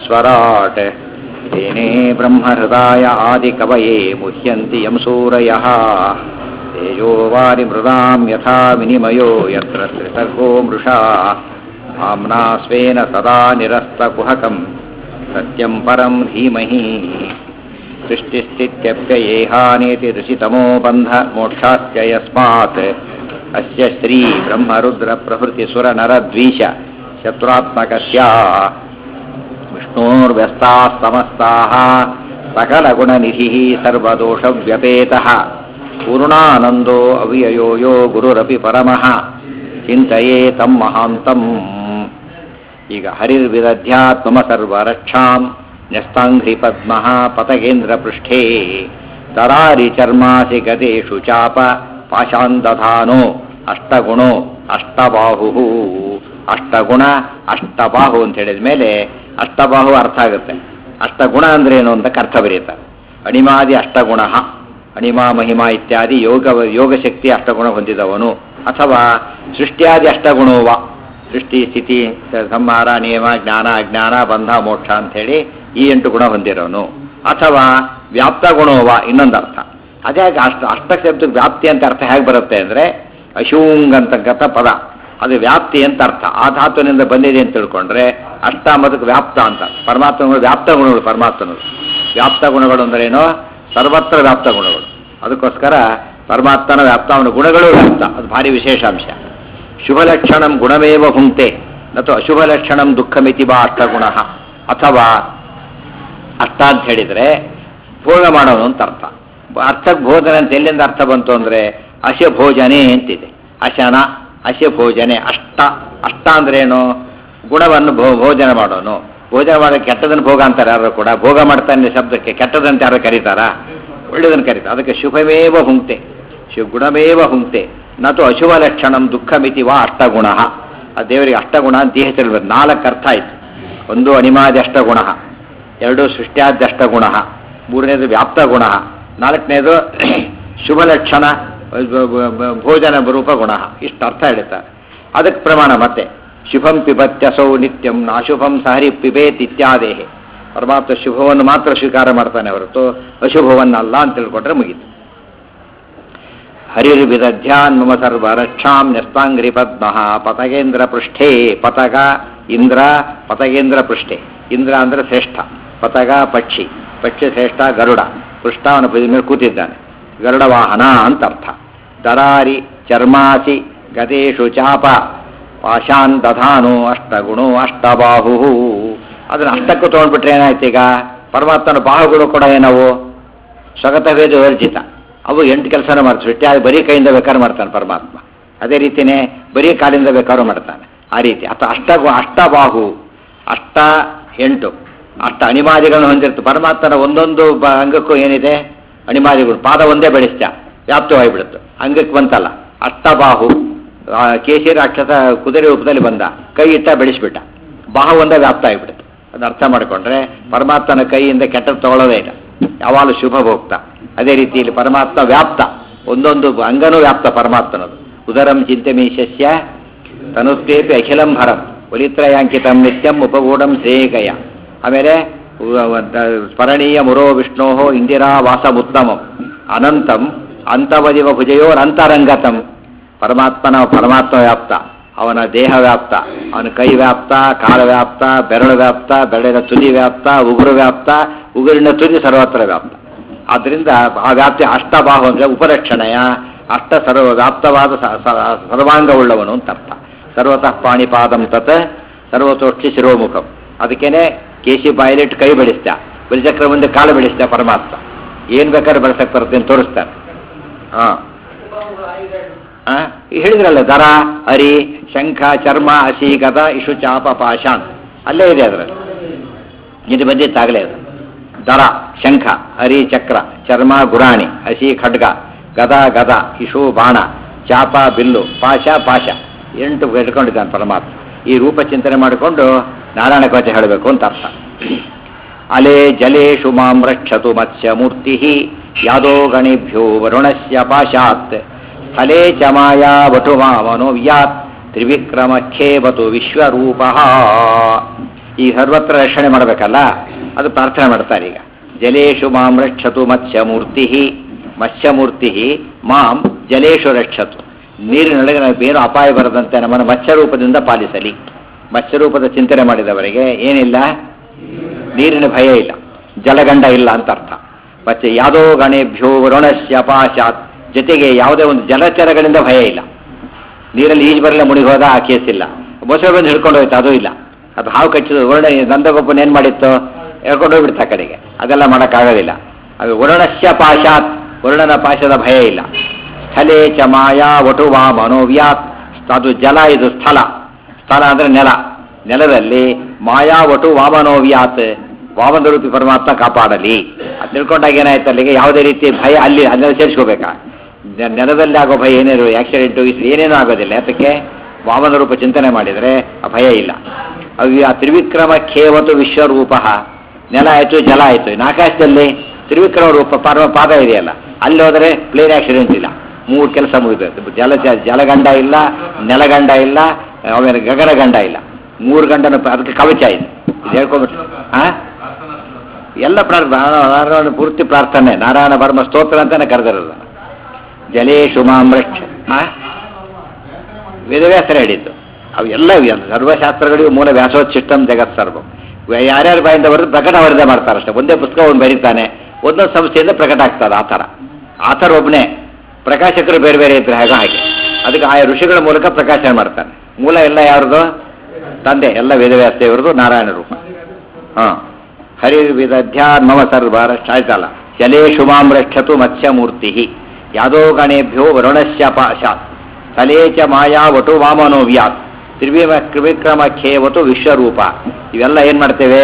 स्वराट् तेने ब्रह्महृदाय आदिकवये मुह्यन्ति यं सूरयः तेजो वारिमृदां यथा विनिमयो यत्र त्रिसर्गो मृषा भाम्ना स्वेन सदा निरस्तकुहकं सत्यं परं धीमहि सृष्टिस्थित्यप्ययेहानेति ऋषितमो बन्धमोक्षाश्च यस्मात् अस्य श्रीब्रह्मरुद्रप्रभृतिसुरनरद्वीष शत्रुरात्मकस्य विष्णोर्व्यस्ताः समस्ताः सकलगुणनिधिः सर्वदोषव्यपेतः पूर्णानन्दो अव्ययो यो गुरुरपि परमः ಚಿಂತೆಯೇ ತಮ್ಮ ಮಹಾಂತಂ ಈಗ ಹರಿರ್ವಿದಧ್ಯಾತ್ಮ ಸರ್ವರಕ್ಷಾಂ ನ್ಯಸ್ತಾಂಘ್ರಿ ಪದ್ಮ ಪತಗೇಂದ್ರ ಪೃಷ್ಠೇ ತರಾರಿ ಚರ್ಮಾಸಿ ಗದೇಶು ಚಾಪ ಪಾಶಾಂದಧಾನೋ ಅಷ್ಟಗುಣೋ ಅಷ್ಟಬಾಹು ಅಷ್ಟಗುಣ ಅಷ್ಟಬಾಹು ಅಂತ ಹೇಳಿದ ಮೇಲೆ ಅಷ್ಟಬಾಹು ಅರ್ಥ ಆಗುತ್ತೆ ಅಷ್ಟಗುಣ ಅಂದ್ರೆ ಏನು ಅಂತ ಅರ್ಥ ಬರೀತಾರೆ ಅಣಿಮಾದಿ ಅಷ್ಟಗುಣ ಅಣಿಮಾ ಮಹಿಮಾ ಇತ್ಯಾದಿ ಯೋಗ ಯೋಗಶಕ್ತಿ ಅಷ್ಟಗುಣ ಹೊಂದಿದವನು ಅಥವಾ ಸೃಷ್ಟಿಯಾದಿ ಅಷ್ಟಗುಣೋವ ಸೃಷ್ಟಿ ಸ್ಥಿತಿ ಸಂಹಾರ ನಿಯಮ ಜ್ಞಾನ ಅಜ್ಞಾನ ಬಂಧ ಮೋಕ್ಷ ಅಂಥೇಳಿ ಈ ಎಂಟು ಗುಣ ಹೊಂದಿರೋನು ಅಥವಾ ವ್ಯಾಪ್ತ ಗುಣೋವ ಇನ್ನೊಂದು ಅರ್ಥ ಅದೇ ಅಷ್ಟ ಅಷ್ಟ ಶಬ್ದಕ್ಕೆ ವ್ಯಾಪ್ತಿ ಅಂತ ಅರ್ಥ ಹೇಗೆ ಬರುತ್ತೆ ಅಂದರೆ ಅಶೂಂಗ್ ಅಂತಕ್ಕಂಥ ಪದ ಅದು ವ್ಯಾಪ್ತಿ ಅಂತ ಅರ್ಥ ಆ ಧಾತುವಿನಿಂದ ಬಂದಿದೆ ಅಂತ ತಿಳ್ಕೊಂಡ್ರೆ ಅಷ್ಟ ಮದಕ್ಕೆ ವ್ಯಾಪ್ತ ಅಂತ ಪರಮಾತ್ಮಗಳು ವ್ಯಾಪ್ತ ಗುಣಗಳು ಪರಮಾತ್ಮನದು ವ್ಯಾಪ್ತ ಗುಣಗಳು ಅಂದ್ರೇನೋ ಸರ್ವತ್ರ ವ್ಯಾಪ್ತ ಗುಣಗಳು ಅದಕ್ಕೋಸ್ಕರ ಪರಮಾತ್ಮನ ವ್ಯಾಪ್ತ ಅವನ ಗುಣಗಳು ವ್ಯಾಪ್ತ ಅದು ಭಾರಿ ವಿಶೇಷಾಂಶ ಶುಭ ಲಕ್ಷಣಂ ಗುಣಮೇವ ಹುಂಕ್ತೆ ಮತ್ತು ಅಶುಭ ಲಕ್ಷಣಂ ದುಃಖಮಿತಿ ಬಾ ಅಷ್ಟಗುಣ ಅಥವಾ ಅಷ್ಟ ಅಂತ ಹೇಳಿದರೆ ಭೋಗ ಮಾಡೋನು ಅಂತ ಅರ್ಥ ಅರ್ಥಕ್ಕೆ ಭೋಜನ ಅಂತ ಎಲ್ಲಿಂದ ಅರ್ಥ ಬಂತು ಅಂದರೆ ಅಶ ಭೋಜನೆ ಅಂತಿದೆ ಅಶನ ಅಶ ಭೋಜನೆ ಅಷ್ಟ ಅಷ್ಟ ಅಂದ್ರೇನು ಗುಣವನ್ನು ಭೋ ಭೋಜನ ಮಾಡೋನು ಭೋಜನ ಮಾಡೋಕೆ ಕೆಟ್ಟದನ್ನು ಭೋಗ ಅಂತಾರೆ ಯಾರು ಕೂಡ ಭೋಗ ಮಾಡ್ತಾನೆ ಶಬ್ದಕ್ಕೆ ಕೆಟ್ಟದಂತ ಯಾರು ಕರೀತಾರಾ ಒಳ್ಳೆಯದನ್ನು ಕರೀತಾರೆ ಅದಕ್ಕೆ ಶುಭಮೇವ ಹುಂಕ್ತೆ ಶು ಗುಣಮೇವ ಹುಂಕ್ತೆ ನತು ಅಶುಭ ಲಕ್ಷಣಂ ದುಃಖಮಿತಿ ವಾ ಅಷ್ಟಗುಣ ಆ ದೇವರಿಗೆ ಅಷ್ಟಗುಣ ಅಂತ ಹೆಸರು ನಾಲ್ಕು ಅರ್ಥ ಆಯಿತು ಒಂದು ಅಣಿಮಾದಿ ಅಷ್ಟಗುಣ ಎರಡು ಸೃಷ್ಟ್ಯಾದ್ಯ ಅಷ್ಟಗುಣ ಮೂರನೇದು ವ್ಯಾಪ್ತ ಗುಣ ನಾಲ್ಕನೇದು ಶುಭ ಲಕ್ಷಣ ಭೋಜನ ರೂಪ ಗುಣ ಇಷ್ಟು ಅರ್ಥ ಹೇಳುತ್ತಾರೆ ಅದಕ್ಕೆ ಪ್ರಮಾಣ ಮತ್ತೆ ಶುಭಂ ಪಿಬತ್ಯಸೌ ನಿತ್ಯಂ ನಾಶುಭಂ ಸಹರಿ ಪಿಬೇತ್ ಇತ್ಯಾದೇಹೆ ಪರಮಾತ್ಮ ಶುಭವನ್ನು ಮಾತ್ರ ಸ್ವೀಕಾರ ಮಾಡ್ತಾನೆ ಹೊರತು ಅಶುಭವನ್ನಲ್ಲ ಅಂತ ತಿಳ್ಕೊಂಡ್ರೆ ಮುಗೀತು ಹರಿರ್ವಿದಧ್ಯಾನ್ ಮಮ ಸರ್ವ ರಕ್ಷಾಂ ನ್ಯಸ್ತಾಂಗ್ರಿ ಪದ್ಮ ಪತಗೇಂದ್ರ ಪೃಷ್ಠೇ ಪತಗ ಇಂದ್ರ ಪತಗೇಂದ್ರ ಪೃಷ್ಠೆ ಇಂದ್ರ ಅಂದ್ರೆ ಶ್ರೇಷ್ಠ ಪತಗ ಪಕ್ಷಿ ಪಕ್ಷಿ ಶ್ರೇಷ್ಠ ಗರುಡ ಪೃಷ್ಠ ಅವನ ಮೇಲೆ ಕೂತಿದ್ದಾನೆ ಗರುಡ ವಾಹನ ಅಂತ ಅರ್ಥ ದರಾರಿ ಚರ್ಮಾಸಿ ಗದೇಶು ಚಾಪ ಪಾಶಾನ್ ದಧಾನು ಅಷ್ಟಗುಣೋ ಅಷ್ಟಬಾಹು ಅದನ್ನ ಅಷ್ಟಕ್ಕೂ ತೊಗೊಂಡ್ಬಿಟ್ರೆ ಏನಾಯ್ತು ಈಗ ಪರಮಾತ್ಮನ ಬಾಹುಗಳು ಕೂಡ ಏನವು ಸ್ವಗತ ವೇದ ವರ್ಜಿತ ಅವು ಎಂಟು ಕೆಲಸನ ಮಾಡ್ತಾರೆ ಸೃಷ್ಟಿ ಬರೀ ಕೈಯಿಂದ ಬೇಕಾದ್ರೂ ಮಾಡ್ತಾನೆ ಪರಮಾತ್ಮ ಅದೇ ರೀತಿಯೇ ಬರೀ ಕಾಲಿಂದ ಬೇಕಾದ್ರೂ ಮಾಡ್ತಾನೆ ಆ ರೀತಿ ಅಥವಾ ಅಷ್ಟ ಅಷ್ಟಬಾಹು ಅಷ್ಟ ಎಂಟು ಅಷ್ಟ ಅಣಿಮಾದಿಗಳನ್ನು ಹೊಂದಿರುತ್ತೆ ಪರಮಾತ್ಮನ ಒಂದೊಂದು ಬ ಅಂಗಕ್ಕೂ ಏನಿದೆ ಅಣಿಮಾದಿಗಳು ಪಾದ ಒಂದೇ ಬೆಳೆಸ್ತ ವ್ಯಾಪ್ತವಾಗಿಬಿಡುತ್ತೆ ಅಂಗಕ್ಕೆ ಬಂತಲ್ಲ ಅಷ್ಟಬಾಹು ಕೇಸರಿ ರಾಕ್ಷಸ ಕುದುರೆ ರೂಪದಲ್ಲಿ ಬಂದ ಕೈ ಇಟ್ಟ ಬೆಳೆಸ್ಬಿಟ್ಟ ಬಾಹು ಒಂದೇ ವ್ಯಾಪ್ತ ಆಗಿಬಿಡುತ್ತೆ ಅದು ಅರ್ಥ ಮಾಡಿಕೊಂಡ್ರೆ ಪರಮಾತ್ಮನ ಕೈಯಿಂದ ಕೆಟ್ಟದ್ದು ತಗೊಳ್ಳೋದೇ ಇಲ್ಲ ಯಾವಾಗಲೂ ಶುಭ ಭೋಕ್ತ ಅದೇ ರೀತಿಯಲ್ಲಿ ಪರಮಾತ್ಮ ವ್ಯಾಪ್ತ ಒಂದೊಂದು ಅಂಗನೂ ವ್ಯಾಪ್ತ ಪರಮಾತ್ಮನದು ಉದರಂ ಚಿಂತಮೀಶಸ್ಯ ತನುಸ್ತೇಪಿ ಅಖಿಲಂ ಭರಂ ಒಲಿತ್ರಯಾಂಕಿತಂ ನಿತ್ಯಂ ಉಪಗೂಢಂ ಶ್ರೇಯಕಯ ಆಮೇಲೆ ಸ್ಮರಣೀಯ ಮುರೋ ವಿಷ್ಣೋ ಇಂದಿರಾ ವಾಸಮುತ್ತಮಂ ಅನಂತಂ ಅಂತವದಿವ ಭುಜಯೋರಂತರಂಗತಂ ಪರಮಾತ್ಮನ ಪರಮಾತ್ಮ ವ್ಯಾಪ್ತ ಅವನ ದೇಹ ವ್ಯಾಪ್ತ ಅವನ ಕೈ ವ್ಯಾಪ್ತ ಕಾಲ ವ್ಯಾಪ್ತ ಬೆರಳು ವ್ಯಾಪ್ತ ಬೆರಳಿನ ತುದಿ ವ್ಯಾಪ್ತ ಉಗುರು ವ್ಯಾಪ್ತ ಉಗುರಿನ ತುದಿ ಸರ್ವತ್ರ ವ್ಯಾಪ್ತ ಆದ್ದರಿಂದ ಆ ವ್ಯಾಪ್ತಿ ಅಷ್ಟಬಾಹು ಅಂದರೆ ಉಪರಕ್ಷಣೆಯ ಅಷ್ಟ ಸರ್ವ ವ್ಯಾಪ್ತವಾದ ಸರ್ವಾಂಗವುಳ್ಳವನು ಅಂತ ಅರ್ಥ ಸರ್ವತಃ ಪಾಣಿಪಾದಂ ತತ್ ಸರ್ವತೋಕ್ಷಿ ಶಿರೋಮುಖಂ ಅದಕ್ಕೇನೆ ಕೇಶಿ ಬಾಯಿಲಿಟ್ಟು ಕೈ ಬೆಳೆಸ್ತ ಬಲಿಚಕ್ರ ಮುಂದೆ ಕಾಲು ಬೆಳೆಸ್ತ ಪರಮಾತ್ಮ ಏನು ಬೇಕಾದ್ರೆ ಬೆಳೆಸಕ್ಕೆ ಬರುತ್ತೆ ಅಂತ ತೋರಿಸ್ತಾನೆ ಹಾಂ ಹೇಳಿದ್ರಲ್ಲ ದರ ಹರಿ ಶಂಖ ಚರ್ಮ ಹಸಿ ಗದ ಇಶು ಚಾಪ ಪಾಶಾನ್ ಅಲ್ಲೇ ಇದೆ ಅದರಲ್ಲಿ ಇದು ಬಂದಿತ್ತಾಗಲೇ ಅದು ದರ ಶಂಖ ಹರಿ ಚಕ್ರ ಚರ್ಮ ಗುರಾಣಿ ಹಸಿ ಖಡ್ಗ ಗದ ಗದ ಇಶು ಬಾಣ ಚಾಪ ಬಿಲ್ಲು ಪಾಶ ಪಾಶ ಎಂಟು ಇಟ್ಕೊಂಡಿದ್ದಾನೆ ಪರಮಾತ್ಮ ಈ ರೂಪ ಚಿಂತನೆ ಮಾಡಿಕೊಂಡು ನಾರಾಯಣ ಕವಚ ಹೇಳಬೇಕು ಅಂತ ಅರ್ಥ ಅಲೆ ಜಲೇಶು ಮಾಂ ರಕ್ಷತು ಮತ್ಸ್ಯ ಮೂರ್ತಿ ಯಾದೋ ಗಣಿಭ್ಯೋ ವರುಣಸ್ಯ ಪಾಶಾತ್ ಸ್ಥಳೇ ಚ ಮಾಯಾ ವಟು ಮಾಮನೋ ವ್ಯಾತ್ ತ್ರಿವಿಕ್ರಮಖೇವತು ವಿಶ್ವರೂಪ ಈ ಸರ್ವತ್ರ ರಕ್ಷಣೆ ಮಾಡಬೇಕಲ್ಲ ಅದು ಪ್ರಾರ್ಥನೆ ಮಾಡ್ತಾರೆ ಈಗ ಜಲೇಶು ಮಾಂ ರಕ್ಷತು ಮತ್ಸ್ಯಮೂರ್ತಿ ಮತ್ಸ್ಯಮೂರ್ತಿ ಮಾಂ ಜಲೇಶು ರಕ್ಷತು ನೀರಿನೊಳಗೆ ನಮಗೆ ಏನು ಅಪಾಯ ಬರದಂತೆ ನಮ್ಮನ್ನು ಮತ್ಸ್ಯ ರೂಪದಿಂದ ಪಾಲಿಸಲಿ ಮತ್ಸ್ಯ ರೂಪದ ಚಿಂತನೆ ಮಾಡಿದವರಿಗೆ ಏನಿಲ್ಲ ನೀರಿನ ಭಯ ಇಲ್ಲ ಜಲಗಂಡ ಇಲ್ಲ ಅಂತ ಅರ್ಥ ಮತ್ತೆ ಯಾವುದೋ ಗಣೇಭ್ಯೋ ವರುಣಸ್ಯ ಪಾಶಾತ್ ಜೊತೆಗೆ ಯಾವುದೇ ಒಂದು ಜಲಚರಗಳಿಂದ ಭಯ ಇಲ್ಲ ನೀರಲ್ಲಿ ಈಜು ಬರಲ್ಲ ಮುಳುಗಿ ಹೋದ ಆ ಕೇಸ್ ಇಲ್ಲ ಮೊಸಳೆ ಬಂದು ಹಿಡ್ಕೊಂಡು ಹೋಯ್ತು ಅದು ಇಲ್ಲ ಅದು ಹಾವು ಕಚ್ಚಿದ ವರ್ಣ ನಂದಗೊಬ್ಬನ ಏನು ಮಾಡಿತ್ತು ಹೇಳ್ಕೊಂಡು ಹೋಗ್ಬಿಡ್ತು ಆ ಕಡೆಗೆ ಅದೆಲ್ಲ ಮಾಡೋಕ್ಕಾಗೋದಿಲ್ಲ ಅದು ವರುಣಸ್ಯ ಪಾಶಾತ್ ವರುಣನ ಪಾಶದ ಭಯ ಇಲ್ಲ ಸ್ಥಳೇ ಚ ಮಾಯಾ ವಟುವಾ ಮನೋವ್ಯಾತ್ ಅದು ಜಲ ಇದು ಸ್ಥಳ ಸ್ಥಳ ಅಂದ್ರೆ ನೆಲ ನೆಲದಲ್ಲಿ ಮಾಯಾ ವಟು ವಾಮನೋವ್ಯಾತ್ ವಾಮನ ರೂಪಿ ಪರಮಾತ್ಮ ಕಾಪಾಡಲಿ ಅದು ತಿಳ್ಕೊಂಡಾಗ ಏನಾಯ್ತು ಅಲ್ಲಿಗೆ ಯಾವುದೇ ರೀತಿ ಭಯ ಅಲ್ಲಿ ಅಲ್ಲೆಲ್ಲ ಸೇರಿಸ್ಕೋಬೇಕಾ ನೆ- ನೆಲದಲ್ಲಿ ಆಗೋ ಭಯ ಏನೇನು ಆಕ್ಸಿಡೆಂಟು ಏನೇನೂ ಆಗೋದಿಲ್ಲ ಯಾತಕ್ಕೆ ವಾಮನ ರೂಪ ಚಿಂತನೆ ಮಾಡಿದರೆ ಆ ಭಯ ಇಲ್ಲ ಅವು ಆ ತ್ರಿವಿಕ್ರಮ ಖೇವತು ವಿಶ್ವರೂಪ ನೆಲ ಆಯಿತು ಜಲ ಆಯಿತು ಇನ್ನು ಆಕಾಶದಲ್ಲಿ ತ್ರಿವಿಕ್ರಮ ರೂಪ ಪರಮ ಪಾದ ಇದೆಯಲ್ಲ ಅಲ್ಲಿ ಹೋದರೆ ಪ್ಲೇನ್ ಆಕ್ಸಿಡೆಂಟ್ ಇಲ್ಲ ಮೂರು ಕೆಲಸ ಮುಗಿದು ಜಲ ಜ- ಜಲಗಂಡ ಇಲ್ಲ ನೆಲಗಂಡ ಇಲ್ಲ ಆಮೇಲೆ ಗಗನಗಂಡ ಇಲ್ಲ ಮೂರು ಗಂಡನ ಪ- ಅದಕ್ಕೆ ಕವಚ ಇದೆ ಇದು ಹೇಳ್ಕೊಂಬಿಟ್ಟು ಹಾಂ ಎಲ್ಲ ಪ್ರಾರ್ಥನೆ ನಾರಾಯಣ ಪೂರ್ತಿ ಪ್ರಾರ್ಥನೆ ನಾರಾಯಣ ಬರ್ಮ ಸ್ತೋತ್ರ ಅಂತಾನೆ ಕರೆದಿರೋದು ಜಲೇಶು ಮಾಮೃಕ್ಷ ವೇದವ್ಯಾಸರ ಹೇಳಿದ್ದು ಅವು ಎಲ್ಲ ವ್ಯ- ಸರ್ವಶಾಸ್ತ್ರಗಳಿಗೂ ಮೂಲ ವ್ಯಾಸೋಚ್ಚಿಷ್ಟಂ ಜಗತ್ ಸರ್ವಂ ವ್ಯ- ಯಾರ್ಯಾರ ಬಾಯಿಂದ ಬರೆದು ಪ್ರಕಟ ವರದಿ ಮಾಡ್ತಾರೆ ಅಷ್ಟೇ ಒಂದೇ ಪುಸ್ತಕ ಒಂದು ಬರೀತಾನೆ ಒಂದೊಂದು ಸಂಸ್ಥೆಯಿಂದ ಪ್ರಕಟ ಆಗ್ತದೆ ಆ ಥರ ಆ ಥರ ಒಬ್ಬನೇ ಪ್ರಕಾಶಕರು ಬೇರೆ ಬೇರೆ ಇದ್ರೆ ಹಾಗೆ ಹಾಗೆ ಅದಕ್ಕೆ ಆಯಾ ಋಷಿಗಳ ಮೂಲಕ ಪ್ರಕಾಶನ ಮಾಡ್ತಾನೆ ಮೂಲ ಎಲ್ಲ ಯಾರ್ದು ತಂದೆ ಎಲ್ಲ ವೇದವ್ಯಾಸ ದೇವರದು ನಾರಾಯಣ ರೂಪ ಹಾಂ ಹರಿರ್ವಿದಧ್ಯಾನ್ಮವ ಸರ್ವ ಆಯ್ತಲ್ಲ ಜಲೇಶು ಮಾಂ ರಕ್ಷತು ಮತ್ಸ್ಯಮೂರ್ತಿ ಯಾದೋ ಗಣೇಭ್ಯೋ ವರುಣಸ್ಯ ಪಾಶಾತ್ ಸ್ಥಳೇ ಚ ಮಾಯಾ ವಟು ವಾಮನೋ ವ್ಯಾತ್ ತ್ರಿವಿಮ ತ್ರಿವಿಕ್ರಮ ಖೇವತು ವಿಶ್ವರೂಪ ಇವೆಲ್ಲ ಏನು ಮಾಡ್ತೇವೆ